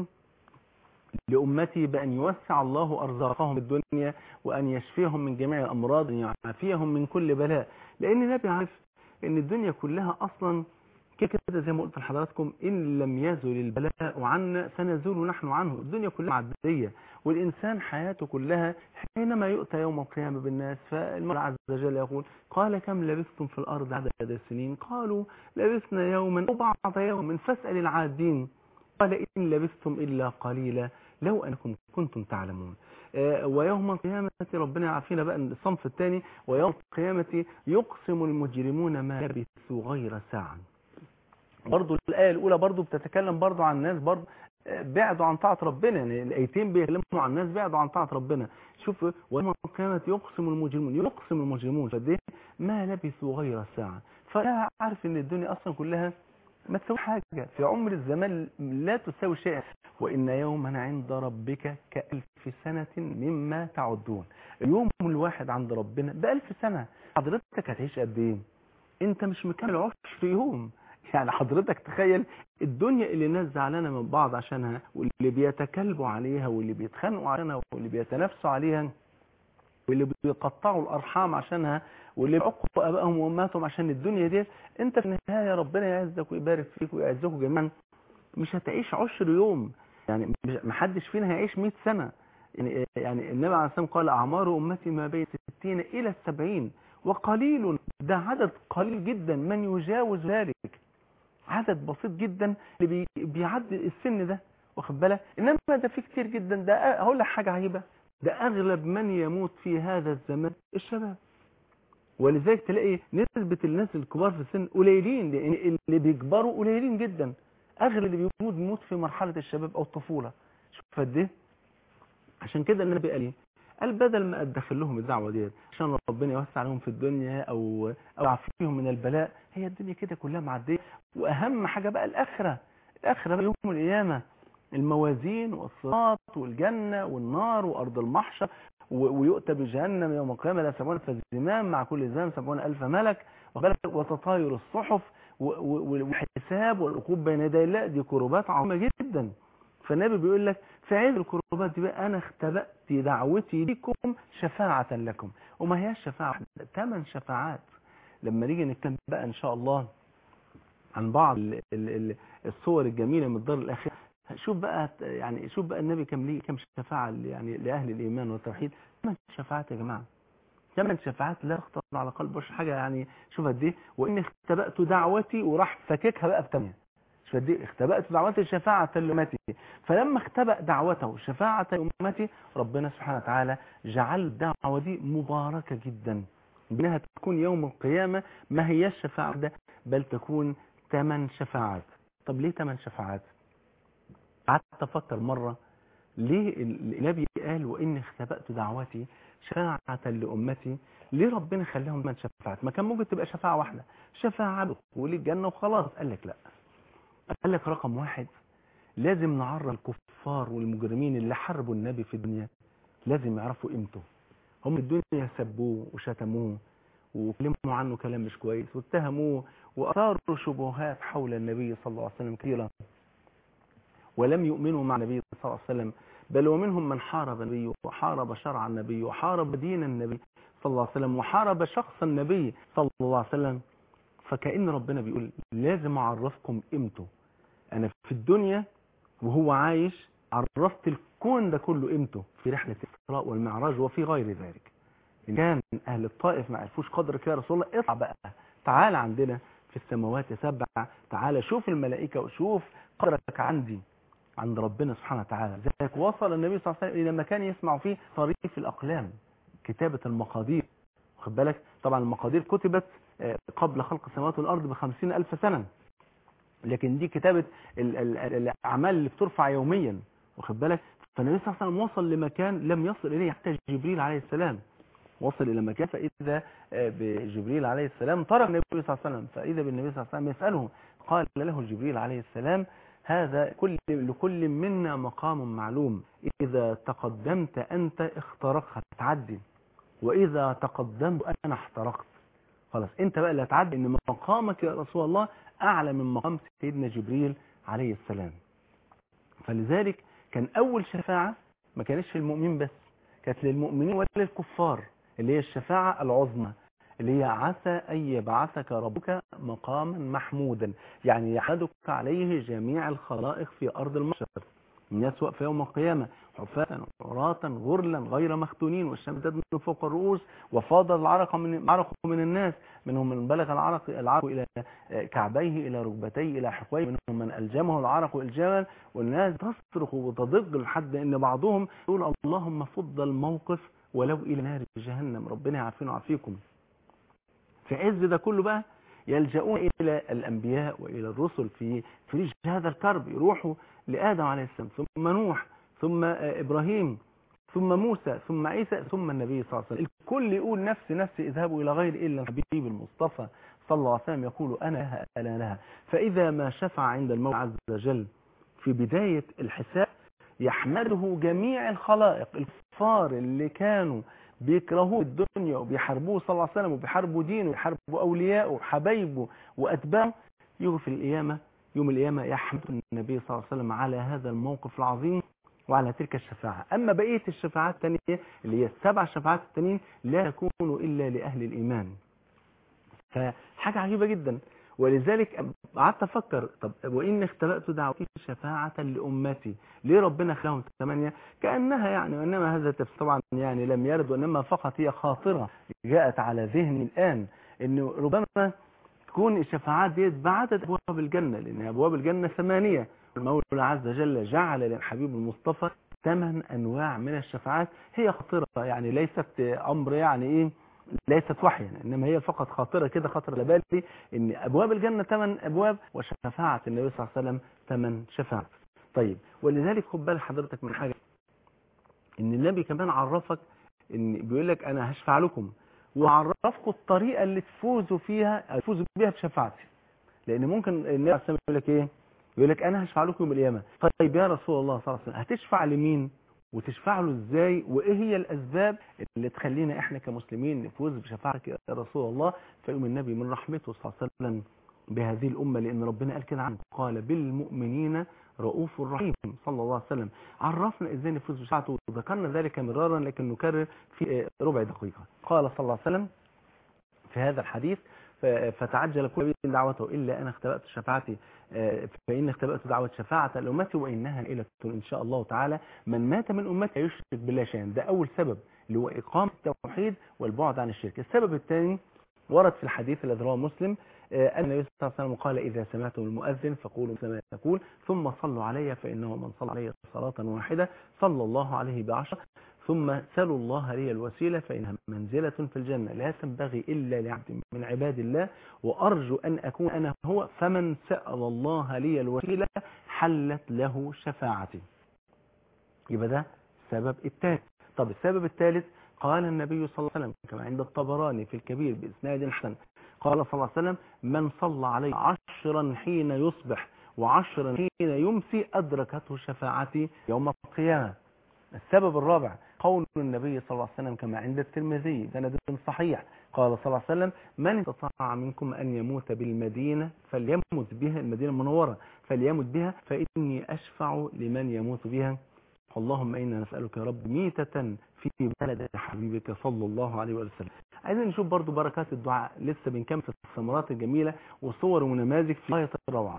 لأمتي بأن يوسع الله أرزاقهم في الدنيا وأن يشفيهم من جميع الأمراض وأن يعافيهم من كل بلاء لأن النبي عارف أن الدنيا كلها أصلا كده كده زي ما قلت لحضراتكم إن لم يزل البلاء عنا فنزول نحن عنه الدنيا كلها معدية والإنسان حياته كلها حينما يؤتى يوم القيامة بالناس فالمولى عز وجل يقول قال كم لبثتم في الأرض عدد السنين قالوا لبثنا يوما أو بعض يوم فاسأل العادين قال إن لبثتم إلا قليلا لو أنكم كنتم تعلمون آه، ويوم القيامة ربنا يعافينا بقى الصنف الثاني ويوم القيامة يقسم المجرمون ما لبثوا غير ساعة برضو الآية الأولى برضو بتتكلم برضو عن الناس برضو آه، بعدوا عن طاعة ربنا يعني الآيتين بيتكلموا عن الناس بعدوا عن طاعة ربنا شوف ويوم القيامة يقسم المجرمون يقسم المجرمون فده ما لبثوا غير ساعة فأنا عارف إن الدنيا أصلا كلها ما تسوي حاجة في عمر الزمان لا تساوي شيئا وإن يوما عند ربك كألف سنة مما تعدون اليوم الواحد عند ربنا بألف سنة حضرتك هتعيش قد ايه انت مش مكمل عشر يوم يعني حضرتك تخيل الدنيا اللي الناس زعلانه من بعض عشانها واللي بيتكلبوا عليها واللي بيتخانقوا عشانها واللي بيتنافسوا عليها واللي بيقطعوا الارحام عشانها واللي بيعقوا ابائهم وامهاتهم عشان الدنيا دي انت في النهايه ربنا يعزك ويبارك فيك ويعزكم جميعا مش هتعيش عشر يوم يعني مش- محدش فينا هيعيش 100 سنه يعني يعني النبي عليه الصلاه والسلام قال اعمار امتي ما بين 60 الى 70 وقليل ده عدد قليل جدا من يجاوز ذلك عدد بسيط جدا اللي بي- بيعدي السن ده واخد بالك انما ده في كتير جدا ده أ- هقول لك حاجه عجيبه ده اغلب من يموت في هذا الزمان الشباب ولذلك تلاقي نسبة الناس الكبار في السن قليلين لان اللي بيكبروا قليلين جدا اغلب اللي بيموت بيموت في مرحلة الشباب او الطفولة شوف قد ايه عشان كده النبي قال ايه قال بدل ما ادخل لهم الدعوه ديت عشان ربنا يوسع عليهم في الدنيا او او يعافيهم من البلاء هي الدنيا كده كلها معديه واهم حاجه بقى الاخره الاخره بقى يوم القيامه الموازين والصراط والجنه والنار وارض المحشر و- ويؤتى بجهنم يوم القيامه لا سبعون الف زمام مع كل زمام سبعون الف ملك وقال- وتطاير الصحف و- و- والحساب والعقوب بين يدي الله دي كروبات عظيمه جدا فالنبي بيقول لك في عيد الكروبات دي بقى انا اختبأت دعوتي لكم شفاعة لكم وما هي شفاعة واحدة ثمان شفاعات لما نيجي نتكلم بقى ان شاء الله عن بعض ال- ال- ال- الصور الجميلة من الدار الأخيرة شوف بقى يعني شوف بقى النبي كم ليه كم شفاعة ل- يعني لأهل الإيمان والتوحيد ثمان شفاعات يا جماعة ثمان شفاعات لا تخطر على قلب بشر حاجة يعني شوف قد ايه وإني اختبأت دعوتي وراح فككها بقى بثمانية شوف قد ايه اختبأت دعوتي شفاعة لأمتي فلما اختبأ دعوته شفاعة لأمتي ربنا سبحانه وتعالى جعل الدعوة دي مباركة جدا بأنها تكون يوم القيامة ما هي الشفاعة ده بل تكون ثمان شفاعات طب ليه ثمان شفاعات قعدت افكر مرة ليه النبي قال وإني اختبأت دعوتي شفاعة لأمتي ليه ربنا خلاهم ثمان شفاعات ما كان ممكن تبقى شفاعة واحدة شفاعة دخول الجنة وخلاص قال لك لا قال لك رقم واحد لازم نعرف الكفار والمجرمين اللي حاربوا النبي في الدنيا لازم يعرفوا قيمته هم في الدنيا سبوه وشتموه وكلموا عنه كلام مش كويس واتهموه وأثاروا شبهات حول النبي صلى الله عليه وسلم كثيرا ولم يؤمنوا مع النبي صلى الله عليه وسلم بل ومنهم من حارب النبي وحارب شرع النبي وحارب دين النبي صلى الله عليه وسلم وحارب شخص النبي صلى الله عليه وسلم فكأن ربنا بيقول لازم أعرفكم قيمته أنا في الدنيا وهو عايش عرفت الكون ده كله قيمته في رحلة الإسراء والمعراج وفي غير ذلك إن كان أهل الطائف ما عرفوش قدرك يا رسول الله اطلع بقى تعال عندنا في السماوات سبع تعال شوف الملائكة وشوف قدرك عندي عند ربنا سبحانه وتعالى ذلك وصل النبي صلى الله عليه وسلم إلى مكان يسمع فيه طريف الأقلام كتابة المقادير واخد بالك طبعا المقادير كتبت آه، قبل خلق السماوات والأرض بخمسين ألف سنة لكن دي كتابة ال- ال- ال- الأعمال اللي بترفع يوميا واخد بالك فالنبي صلى الله عليه وسلم وصل لمكان لم يصل إليه حتى جبريل عليه السلام وصل إلى مكان فإذا آه، بجبريل عليه السلام ترك النبي صلى الله عليه وسلم فإذا بالنبي صلى الله عليه وسلم يسأله قال له جبريل عليه السلام هذا كل لكل منا مقام معلوم إذا تقدمت أنت اخترقت هتعدي وإذا تقدمت أنا احترقت خلاص انت بقى اللي هتعدي ان مقامك يا رسول الله اعلى من مقام سيدنا جبريل عليه السلام فلذلك كان اول شفاعة ما كانتش للمؤمنين بس كانت للمؤمنين وللكفار اللي هي الشفاعة العظمى اللي هي عسى أن يبعثك ربك مقاما محمودا يعني يحمدك عليه جميع الخلائق في أرض المحشر الناس واقفة يوم القيامة حفاة عراة غرلا غير مختونين والشمس تدنو فوق الرؤوس وفاض العرق من عرق من الناس منهم من بلغ العرق العرق إلى كعبيه إلى ركبتيه إلى حقويه منهم من ألجمه العرق الجمل والناس تصرخ وتضج لحد أن بعضهم يقول اللهم فض الموقف ولو إلى نار جهنم ربنا يعافينا ويعافيكم في عز ده كله بقى يلجؤون إلى الأنبياء وإلى الرسل في فريج هذا الكرب يروحوا لآدم عليه السلام ثم نوح ثم إبراهيم ثم موسى ثم عيسى ثم النبي صلى الله عليه وسلم الكل يقول نفسي نفسي اذهبوا إلى غير إلا الحبيب المصطفى صلى الله عليه وسلم يقول أنا لها أنا لها فإذا ما شفع عند المولى عز وجل في بداية الحساب يحمده جميع الخلائق الكفار اللي كانوا بيكرهوه الدنيا وبيحاربوه صلى الله عليه وسلم وبيحاربوا دينه وبيحاربوا أولياءه وحبايبه وأتباعه يجوا في القيامة يوم القيامة يحمد النبي صلى الله عليه وسلم على هذا الموقف العظيم وعلى تلك الشفاعة أما بقية الشفاعات الثانية اللي هي السبع شفاعات التانيين لا تكون إلا لأهل الإيمان فحاجة عجيبة جدا ولذلك قعدت أفكر طب وإن اختبأت دعوتي شفاعة لأمتي ليه ربنا خلاهم ثمانية كأنها يعني وإنما هذا تفسير طبعا يعني لم يرد وإنما فقط هي خاطرة جاءت على ذهني الآن إنه ربما تكون الشفاعات ديت بعدد أبواب الجنة لأن أبواب الجنة ثمانية المولى عز وجل جعل للحبيب المصطفى ثمان أنواع من الشفاعات هي خاطرة يعني ليست أمر يعني إيه ليست وحيا إنما هي فقط خاطرة كده خاطر لبالي إن أبواب الجنة ثمان أبواب وشفاعة النبي صلى الله عليه وسلم ثمان شفاعات طيب ولذلك خد بال حضرتك من حاجة إن النبي كمان عرفك إن بيقول لك أنا هشفع لكم وعرفكم الطريقة اللي تفوزوا فيها تفوزوا بيها بشفاعتي لأن ممكن النبي عليه الصلاة يقول لك إيه يقول لك أنا هشفع لكم يوم القيامة طيب يا رسول الله صلى الله عليه وسلم هتشفع لمين وتشفع له ازاي وايه هي الاسباب اللي تخلينا احنا كمسلمين نفوز بشفاعتك يا رسول الله فيقوم النبي من رحمته صلى الله عليه وسلم بهذه الامه لان ربنا قال كده عنه قال بالمؤمنين رؤوف رحيم صلى الله عليه وسلم عرفنا ازاي نفوز بشفاعته وذكرنا ذلك مرارا لكن نكرر في ربع دقيقه قال صلى الله عليه وسلم في هذا الحديث فتعجل كل نبي دعوته إلا أنا اختبأت شفاعتي فإن اختبأت دعوة شفاعة لأمتي وإنها إلى إن شاء الله تعالى من مات من أمتي يشرك بالله شيئا ده أول سبب اللي هو إقامة التوحيد والبعد عن الشرك السبب الثاني ورد في الحديث الذي رواه مسلم أن النبي صلى الله عليه وسلم قال إذا سمعتم المؤذن فقولوا كما يقول ثم صلوا علي فإنه من صلى علي صلاة واحدة صلى الله عليه بعشر ثم سلوا الله لي الوسيلة فإنها منزلة في الجنة لا تنبغي إلا لعبد من عباد الله وأرجو أن أكون أنا هو فمن سأل الله لي الوسيلة حلت له شفاعتي يبقى ده السبب الثالث طب السبب الثالث قال النبي صلى الله عليه وسلم كما عند الطبراني في الكبير بإسناد حسن قال صلى الله عليه وسلم من صلى عليه عشرا حين يصبح وعشرا حين يمسي أدركته شفاعتي يوم القيامة السبب الرابع قول النبي صلى الله عليه وسلم كما عند الترمذي سند صحيح قال صلى الله عليه وسلم من استطاع منكم أن يموت بالمدينة فليمت بها المدينة المنورة فليمت بها فإني أشفع لمن يموت بها اللهم إنا نسألك يا رب ميتة في بلد حبيبك صلى الله عليه وسلم عايزين نشوف برضو بركات الدعاء لسه بنكمل في الثمرات الجميلة وصور ونماذج في غاية الروعة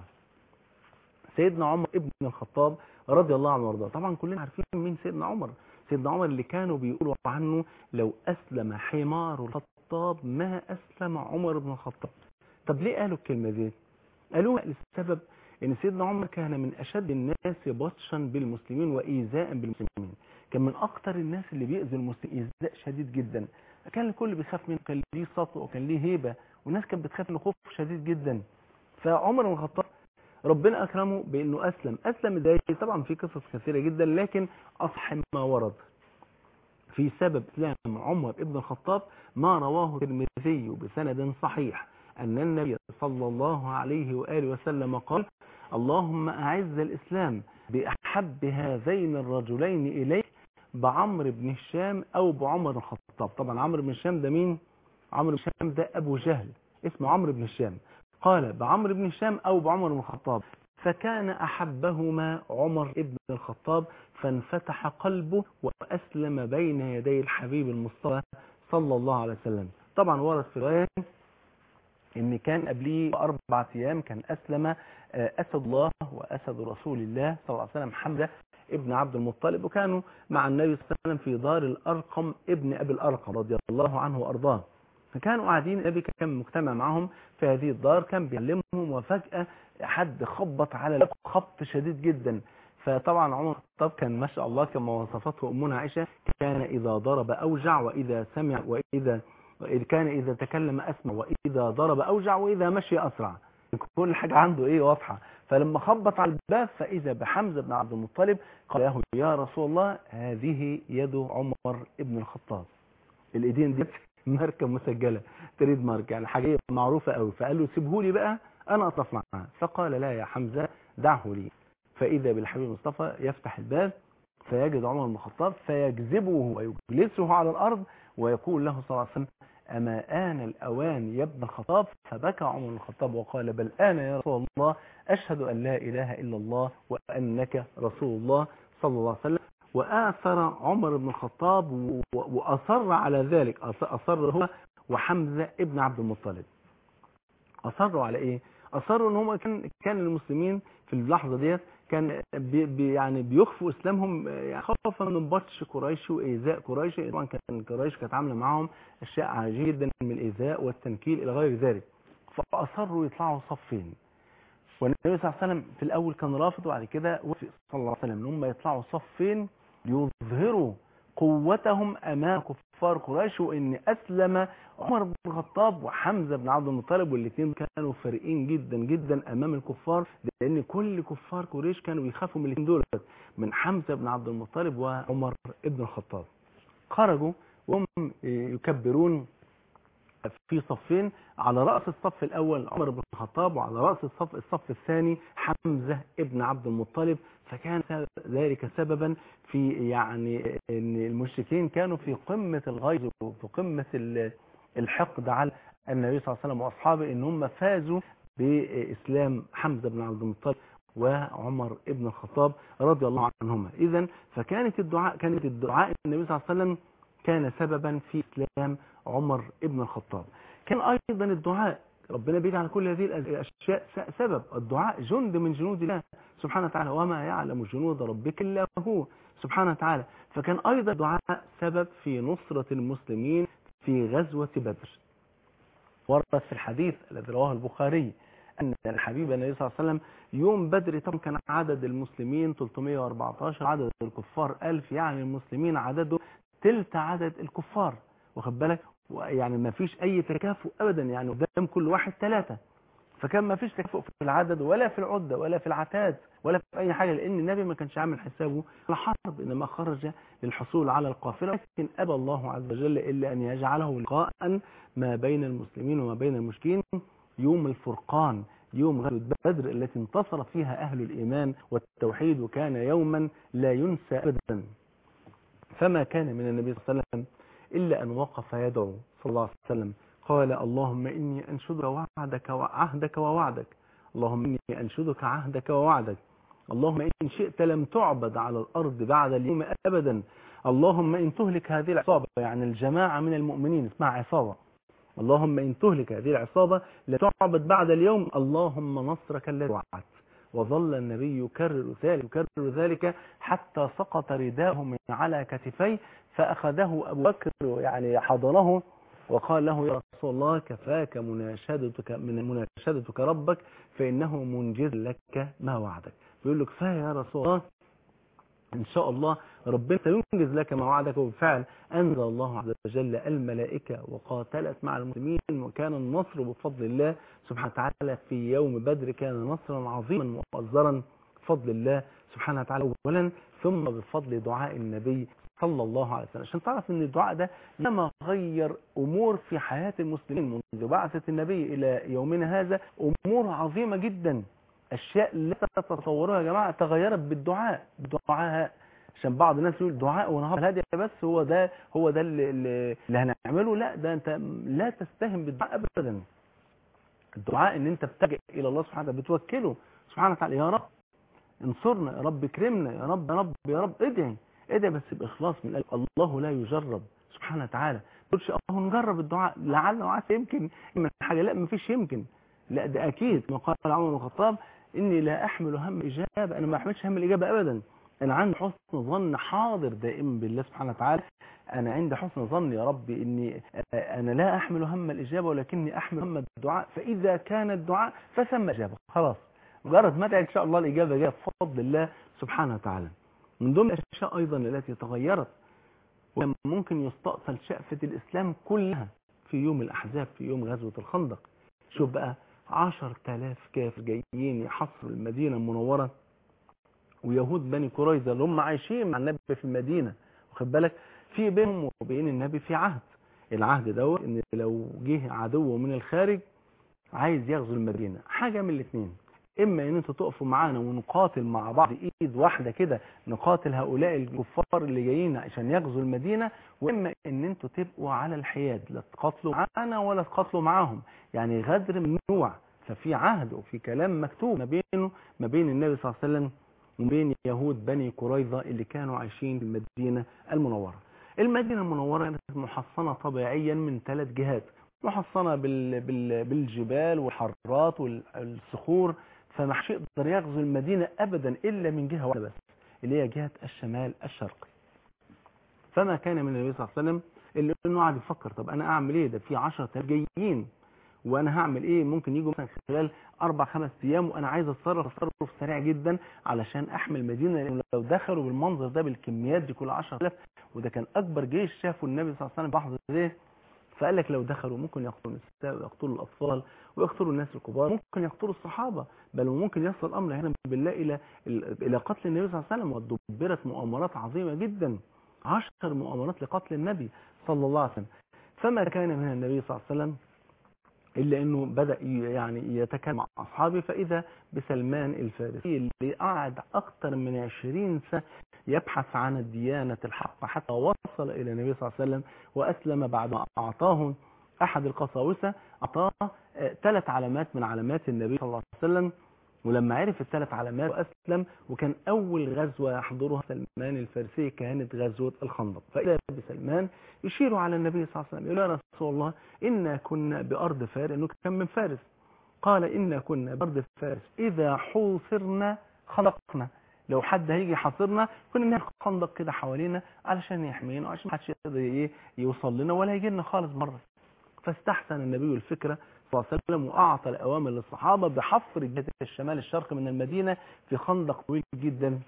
سيدنا عمر ابن الخطاب رضي الله عنه وارضاه طبعا كلنا عارفين مين سيدنا عمر سيدنا عمر اللي كانوا بيقولوا عنه لو أسلم حمار الخطاب ما أسلم عمر بن الخطاب طب ليه قالوا الكلمة دي قالوها للسبب ان سيدنا عمر كان من أشد الناس بطشا بالمسلمين وإيذاء بالمسلمين كان من أكتر الناس اللي بيأذي المسلمين إيذاء شديد جدا كان الكل بيخاف منه كان ليه سطو وكان ليه هيبة والناس كانت بتخاف منه خوف شديد جدا فعمر بن الخطاب ربنا أكرمه بأنه أسلم أسلم ازاي طبعا في قصص كثيرة جدا لكن أصح ما ورد في سبب إسلام عمر ابن الخطاب ما رواه الترمذي بسند صحيح أن النبي صلى الله عليه وآله وسلم قال اللهم أعز الإسلام بأحب هذين الرجلين إليك بعمر بن الشام أو بعمر بن الخطاب طبعا عمرو بن الشام ده مين عمرو بن الشام ده أبو جهل اسمه عمرو بن الشام قال بعمر بن الشام أو بعمر بن الخطاب فكان أحبهما عمر بن الخطاب فانفتح قلبه وأسلم بين يدي الحبيب المصطفى صلى الله عليه وسلم طبعا ورد في رواية ان كان قبليه باربع ايام كان اسلم اسد الله واسد رسول الله صلى الله عليه وسلم حمزه ابن عبد المطلب وكانوا مع النبي صلى الله عليه وسلم في دار الارقم ابن ابي الارقم رضي الله عنه وارضاه فكانوا قاعدين النبي كان مجتمع معهم في هذه الدار كان بيعلمهم وفجاه حد خبط على الباب خبط شديد جدا فطبعا عمر الخطاب كان ما شاء الله كما وصفته امنا عائشه كان اذا ضرب اوجع واذا سمع واذا كان إذا تكلم أسمع وإذا ضرب أوجع وإذا مشي أسرع كل حاجة عنده إيه واضحة فلما خبط على الباب فإذا بحمزة بن عبد المطلب قال له يا رسول الله هذه يد عمر ابن الخطاب الإيدين دي ماركة مسجلة تريد مارك يعني حاجة معروفة قوي فقال له سيبه لي بقى أنا أطرف معاه فقال لا يا حمزة دعه لي فإذا بالحبيب مصطفى يفتح الباب فيجد عمر بن الخطاب فيجذبه ويجلسه على الأرض ويقول له صلى الله عليه وسلم أما آن الأوان يا ابن الخطاب فبكى عمر بن الخطاب وقال بل آن يا رسول الله أشهد أن لا إله إلا الله وأنك رسول الله صلى الله عليه وسلم وآثر عمر بن الخطاب وأصر على ذلك أصر هو وحمزة ابن عبد المطلب أصروا على إيه أصروا أن هم كان, كان المسلمين في اللحظة ديت كان بي بي يعني بيخفوا اسلامهم خوفا من بطش قريش وايذاء قريش طبعا كان قريش كانت عامله معاهم اشياء عجيبه جدا من الايذاء والتنكيل الى غير ذلك فاصروا يطلعوا صفين والنبي صلى الله عليه وسلم في الاول كان رافض وبعد كده وافق صلى الله عليه وسلم ان هم يطلعوا صفين ليظهروا قوتهم امام كفار قريش وان اسلم عمر بن الخطاب وحمزه بن عبد المطلب والاثنين كانوا فارقين جدا جدا امام الكفار لان كل كفار قريش كانوا بيخافوا من الاثنين دول من حمزه بن عبد المطلب وعمر بن الخطاب خرجوا وهم يكبرون في صفين على رأس الصف الأول عمر بن الخطاب وعلى رأس الصف الصف الثاني حمزة ابن عبد المطلب فكان ذلك سببا في يعني ان المشركين كانوا في قمة الغيظ وفي قمة الحقد على النبي صلى الله عليه وسلم واصحابه ان هم فازوا باسلام حمزة بن عبد المطلب وعمر ابن الخطاب رضي الله عنهما اذا فكانت الدعاء كانت الدعاء النبي صلى الله عليه وسلم كان سببا في اسلام عمر ابن الخطاب كان ايضا الدعاء ربنا بيجعل كل هذه الاشياء سبب الدعاء جند من جنود الله سبحانه وتعالى وما يعلم جنود ربك الا هو سبحانه وتعالى فكان ايضا الدعاء سبب في نصرة المسلمين في غزوة بدر ورد في الحديث الذي رواه البخاري أن الحبيب النبي صلى الله عليه وسلم يوم بدر طبعا كان عدد المسلمين 314 عدد الكفار 1000 يعني المسلمين عدده تلت عدد الكفار واخد بالك يعني ما فيش أي تكافؤ أبدا يعني قدام كل واحد ثلاثة فكان ما فيش تكافؤ في العدد ولا في العدة ولا في العتاد ولا في أي حاجة لأن النبي ما كانش عامل حسابه الحرب إنما خرج للحصول على القافلة لكن أبى الله عز وجل إلا أن يجعله لقاء ما بين المسلمين وما بين المشركين يوم الفرقان يوم غزوة بدر التي انتصر فيها أهل الإيمان والتوحيد وكان يوما لا ينسى أبدا فما كان من النبي صلى الله عليه وسلم إلا أن وقف يدعو صلى الله عليه وسلم قال اللهم إني أنشدك وعدك وعهدك ووعدك اللهم إني أنشدك عهدك ووعدك اللهم إن شئت لم تعبد على الأرض بعد اليوم أبدا اللهم إن تهلك هذه العصابة يعني الجماعة من المؤمنين اسمها عصابة اللهم إن تهلك هذه العصابة لتعبد بعد اليوم اللهم نصرك الذي وعدت وظل النبي يكرر ذلك يكرر ذلك حتى سقط رداءه من على كتفيه فأخذه أبو بكر يعني حضنه وقال له يا رسول الله كفاك مناشدتك من مناشدتك ربك فإنه منجز لك ما وعدك بيقول له كفايه يا رسول الله إن شاء الله ربنا سينجز لك ما وعدك وبالفعل أنزل الله عز وجل الملائكة وقاتلت مع المسلمين وكان النصر بفضل الله سبحانه وتعالى في يوم بدر كان نصرا عظيما مؤزرا بفضل الله سبحانه وتعالى أولا ثم بفضل دعاء النبي صلى الله عليه وسلم عشان تعرف ان الدعاء ده لما غير امور في حياة المسلمين منذ بعثة النبي الى يومنا هذا امور عظيمة جدا اشياء لا تتصوروها يا جماعة تغيرت بالدعاء بدعاء عشان بعض الناس يقول دعاء ونهار الهادية بس هو ده هو ده اللي, اللي هنعمله لا ده انت لا تستهم بالدعاء ابدا الدعاء ان انت بتلجأ الى الله سبحانه وتعالى بتوكله سبحانه وتعالى يا رب انصرنا يا رب اكرمنا يا رب يا رب يا رب ادعي ادعي بس باخلاص من قلب الله لا يجرب سبحانه وتعالى تقولش اه نجرب الدعاء لعل وعسى يمكن من حاجه لا مفيش يمكن لا ده اكيد ما قال عمر بن الخطاب اني لا احمل هم الاجابه انا ما احملش هم الاجابه ابدا انا عندي حسن ظن حاضر دائما بالله سبحانه وتعالى انا عندي حسن ظن يا رب اني انا لا احمل هم الاجابه ولكني احمل هم الدعاء فاذا كان الدعاء فثم اجابه خلاص مجرد ما ادعي ان شاء الله الاجابه جايه بفضل الله سبحانه وتعالى من ضمن الاشياء ايضا التي تغيرت وكان ممكن يستأصل شأفة الإسلام كلها في يوم الأحزاب في يوم غزوة الخندق شوف بقى عشر تلاف كافر جايين يحصروا المدينة المنورة ويهود بني قريظة اللي هم عايشين مع النبي في المدينة واخد بالك في بينهم وبين النبي في عهد العهد دوت ان لو جه عدو من الخارج عايز يغزو المدينة حاجة من الاثنين اما ان انتوا تقفوا معانا ونقاتل مع بعض ايد واحده كده نقاتل هؤلاء الكفار اللي جايين عشان يغزوا المدينه واما ان انتوا تبقوا على الحياد لا تقاتلوا معانا ولا تقاتلوا معاهم يعني غدر ممنوع ففي عهد وفي كلام مكتوب ما بينه ما بين النبي صلى الله عليه وسلم وما بين يهود بني قريظه اللي كانوا عايشين في المدينه المنوره المدينه المنوره كانت محصنه طبيعيا من ثلاث جهات محصنه بال... بال... بالجبال والحرات والصخور فمحش يقدر يغزو المدينة أبدا إلا من جهة واحدة بس اللي هي جهة الشمال الشرقي فما كان من النبي صلى الله عليه وسلم اللي انه قاعد يفكر طب انا اعمل ايه ده في 10000 جايين وانا هعمل ايه ممكن يجوا مثلا خلال اربع خمس ايام وانا عايز اتصرف تصرف سريع جدا علشان احمي المدينه لان لو دخلوا بالمنظر ده بالكميات دي كل 10000 وده كان اكبر جيش شافه النبي صلى الله عليه وسلم لحظه زي فقال لك لو دخلوا ممكن يقتلوا النساء ويقتلوا الاطفال ويقتلوا الناس الكبار ممكن يقتلوا الصحابه بل وممكن يصل الامر هنا بالله الى الى قتل النبي صلى الله عليه وسلم ودبرت مؤامرات عظيمه جدا عشر مؤامرات لقتل النبي صلى الله عليه وسلم فما كان من النبي صلى الله عليه وسلم إلا أنه بدأ يعني يتكلم مع أصحابه فإذا بسلمان الفارسي اللي قعد أكثر من عشرين سنة يبحث عن الديانة الحق حتى وصل إلى النبي صلى الله عليه وسلم وأسلم بعد ما أعطاه أحد القساوسة أعطاه ثلاث علامات من علامات النبي صلى الله عليه وسلم ولما عرف الثلاث علامات وأسلم وكان أول غزوة يحضرها سلمان الفارسي كانت غزوة الخندق فإذا بسلمان يشير على النبي صلى الله عليه وسلم يقول يا رسول الله إنا كنا بأرض فارس إنه كان من فارس قال إنا كنا بأرض فارس إذا حوصرنا خلقنا لو حد هيجي يحاصرنا كنا نعمل خندق كده حوالينا علشان يحمينا وعشان ما حدش يقدر ايه يوصل لنا ولا يجي لنا خالص مره فاستحسن النبي الفكره صلى الله عليه وسلم واعطى الاوامر للصحابه بحفر جهه الشمال الشرقي من المدينه في خندق طويل جدا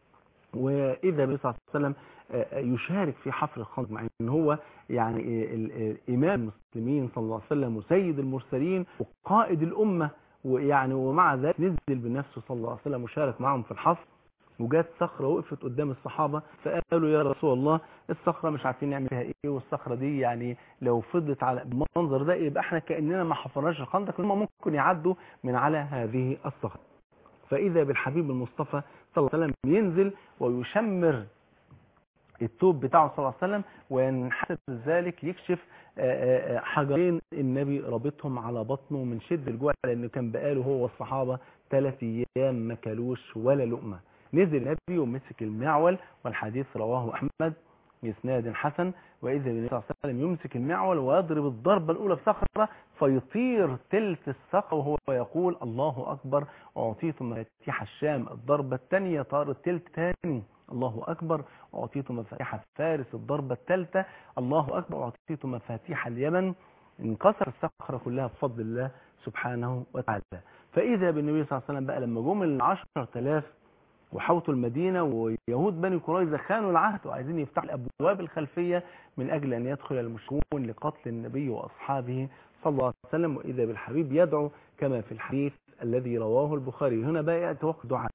واذا النبي صلى الله عليه وسلم يشارك في حفر الخندق مع ان هو يعني امام المسلمين صلى الله عليه وسلم وسيد المرسلين وقائد الامه ويعني ومع ذلك نزل بنفسه صلى الله عليه وسلم وشارك معهم في الحفر وجات صخرة وقفت قدام الصحابة فقالوا يا رسول الله الصخرة مش عارفين نعمل فيها ايه والصخرة دي يعني لو فضلت على المنظر ده يبقى احنا كأننا ما حفرناش الخندق هم ممكن يعدوا من على هذه الصخرة فإذا بالحبيب المصطفى صلى الله عليه وسلم ينزل ويشمر التوب بتاعه صلى الله عليه وسلم وينحسب ذلك يكشف حجرين النبي رابطهم على بطنه من شد الجوع لأنه كان بقاله هو والصحابة ثلاث أيام ما كلوش ولا لقمة نزل النبي ومسك المعول والحديث رواه أحمد بإسناد حسن وإذا النبي صلى الله عليه وسلم يمسك المعول ويضرب الضربة الأولى بصخرة فيطير تلت الصخرة وهو يقول الله أكبر أعطيت مفاتيح الشام الضربة الثانية طار التلت ثاني الله أكبر أعطيت مفاتيح فارس الضربة الثالثة الله أكبر أعطيت مفاتيح اليمن انكسر الصخرة كلها بفضل الله سبحانه وتعالى فإذا بالنبي صلى الله عليه وسلم بقى لما جم العشر تلاف وحوطوا المدينة ويهود بني قريظة خانوا العهد وعايزين يفتحوا الأبواب الخلفية من أجل أن يدخل المشركون لقتل النبي وأصحابه صلى الله عليه وسلم وإذا بالحبيب يدعو كما في الحديث الذي رواه البخاري هنا بقى يأتي وقت دعاء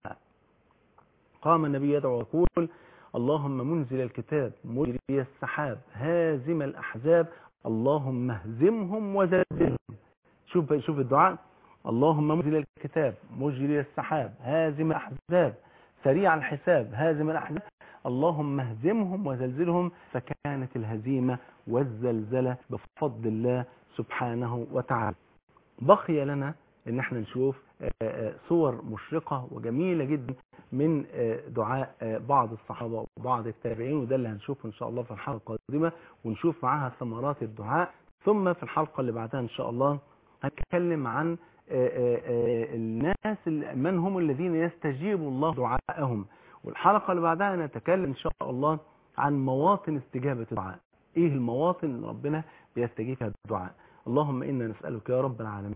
قام النبي يدعو ويقول اللهم منزل الكتاب مجري السحاب هازم الأحزاب اللهم اهزمهم وزلزلهم شوف شوف الدعاء اللهم منزل الكتاب مجري السحاب هازم الأحزاب سريع الحساب هازم الأحزاب اللهم اهزمهم وزلزلهم فكانت الهزيمة والزلزلة بفضل الله سبحانه وتعالى بقي لنا ان احنا نشوف آه، آه، صور مشرقة وجميلة جدا من آه، دعاء آه، بعض الصحابة وبعض التابعين وده اللي هنشوفه ان شاء الله في الحلقة القادمة ونشوف معاها ثمرات الدعاء ثم في الحلقة اللي بعدها ان شاء الله هنتكلم عن آه، آه، آه، الناس ال- من هم الذين يستجيب الله دعاءهم والحلقة اللي بعدها نتكلم ان شاء الله عن مواطن استجابة الدعاء ايه المواطن اللي ربنا بيستجيب فيها الدعاء اللهم انا نسألك يا رب العالمين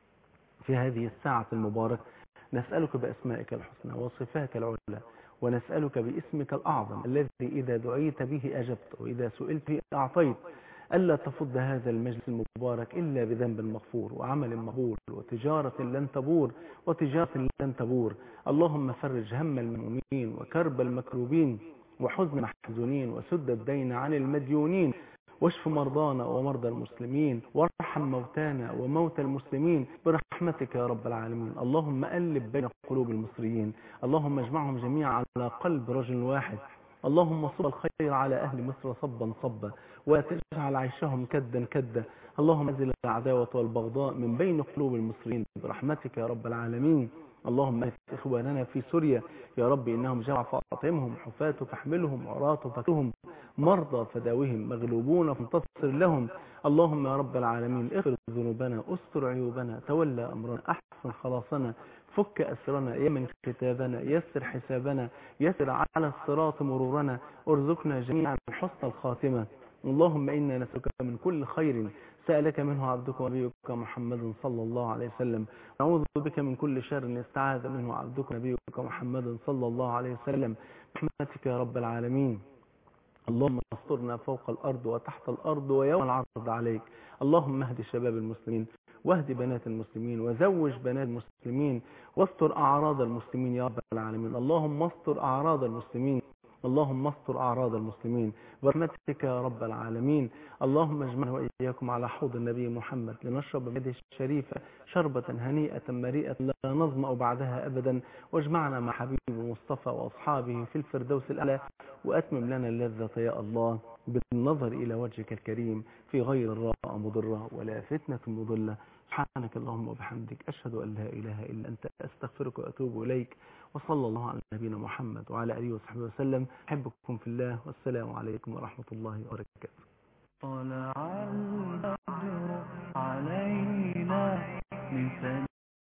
في هذه الساعة المباركة نسألك بأسمائك الحسنى وصفاتك العلى ونسألك باسمك الأعظم الذي إذا دعيت به أجبت وإذا سئلت به أعطيت ألا تفض هذا المجلس المبارك إلا بذنب مغفور وعمل مقبول وتجارة لن تبور وتجارة لن تبور اللهم فرج هم المؤمنين وكرب المكروبين وحزن المحزونين وسد الدين عن المديونين واشف مرضانا ومرضى المسلمين وارحم موتانا وموتى المسلمين برحمتك يا رب العالمين اللهم ألب بين قلوب المصريين اللهم اجمعهم جميعا على قلب رجل واحد اللهم صب الخير على أهل مصر صبا صبا ولا تجعل عيشهم كدا كدا اللهم انزل العداوة والبغضاء من بين قلوب المصريين برحمتك يا رب العالمين اللهم اهد إخواننا في سوريا يا رب إنهم جمع فاطمهم حفاة فاحملهم عراة فاكلهم مرضى فداوهم مغلوبون فانتصر لهم اللهم يا رب العالمين اغفر ذنوبنا استر عيوبنا تولى أمرنا أحسن خلاصنا فك أسرنا يمن كتابنا يسر حسابنا يسر على الصراط مرورنا ارزقنا جميعا حسن الخاتمة اللهم إنا نسألك من كل خير سألك منه عبدك ونبيك محمد صلى الله عليه وسلم نعوذ بك من كل شر استعاذ منه عبدك ونبيك محمد صلى الله عليه وسلم برحمتك يا رب العالمين اللهم استرنا فوق الأرض وتحت الأرض ويوم العرض عليك اللهم اهد شباب المسلمين واهد بنات المسلمين وزوج بنات المسلمين واستر أعراض المسلمين يا رب العالمين اللهم استر أعراض المسلمين اللهم استر أعراض المسلمين برحمتك يا رب العالمين اللهم اجمعنا وإياكم على حوض النبي محمد لنشرب بيده الشريفة شربة هنيئة مريئة لا نظمأ بعدها أبدا واجمعنا مع حبيب مصطفى وأصحابه في الفردوس الأعلى وأتمم لنا اللذة يا الله بالنظر إلى وجهك الكريم في غير الراء مضرة ولا فتنة مضلة سبحانك اللهم وبحمدك أشهد أن لا إله إلا أنت أستغفرك وأتوب إليك وصلى الله على نبينا محمد وعلى آله وصحبه وسلم أحبكم في الله والسلام عليكم ورحمة الله وبركاته طلع البدر علينا من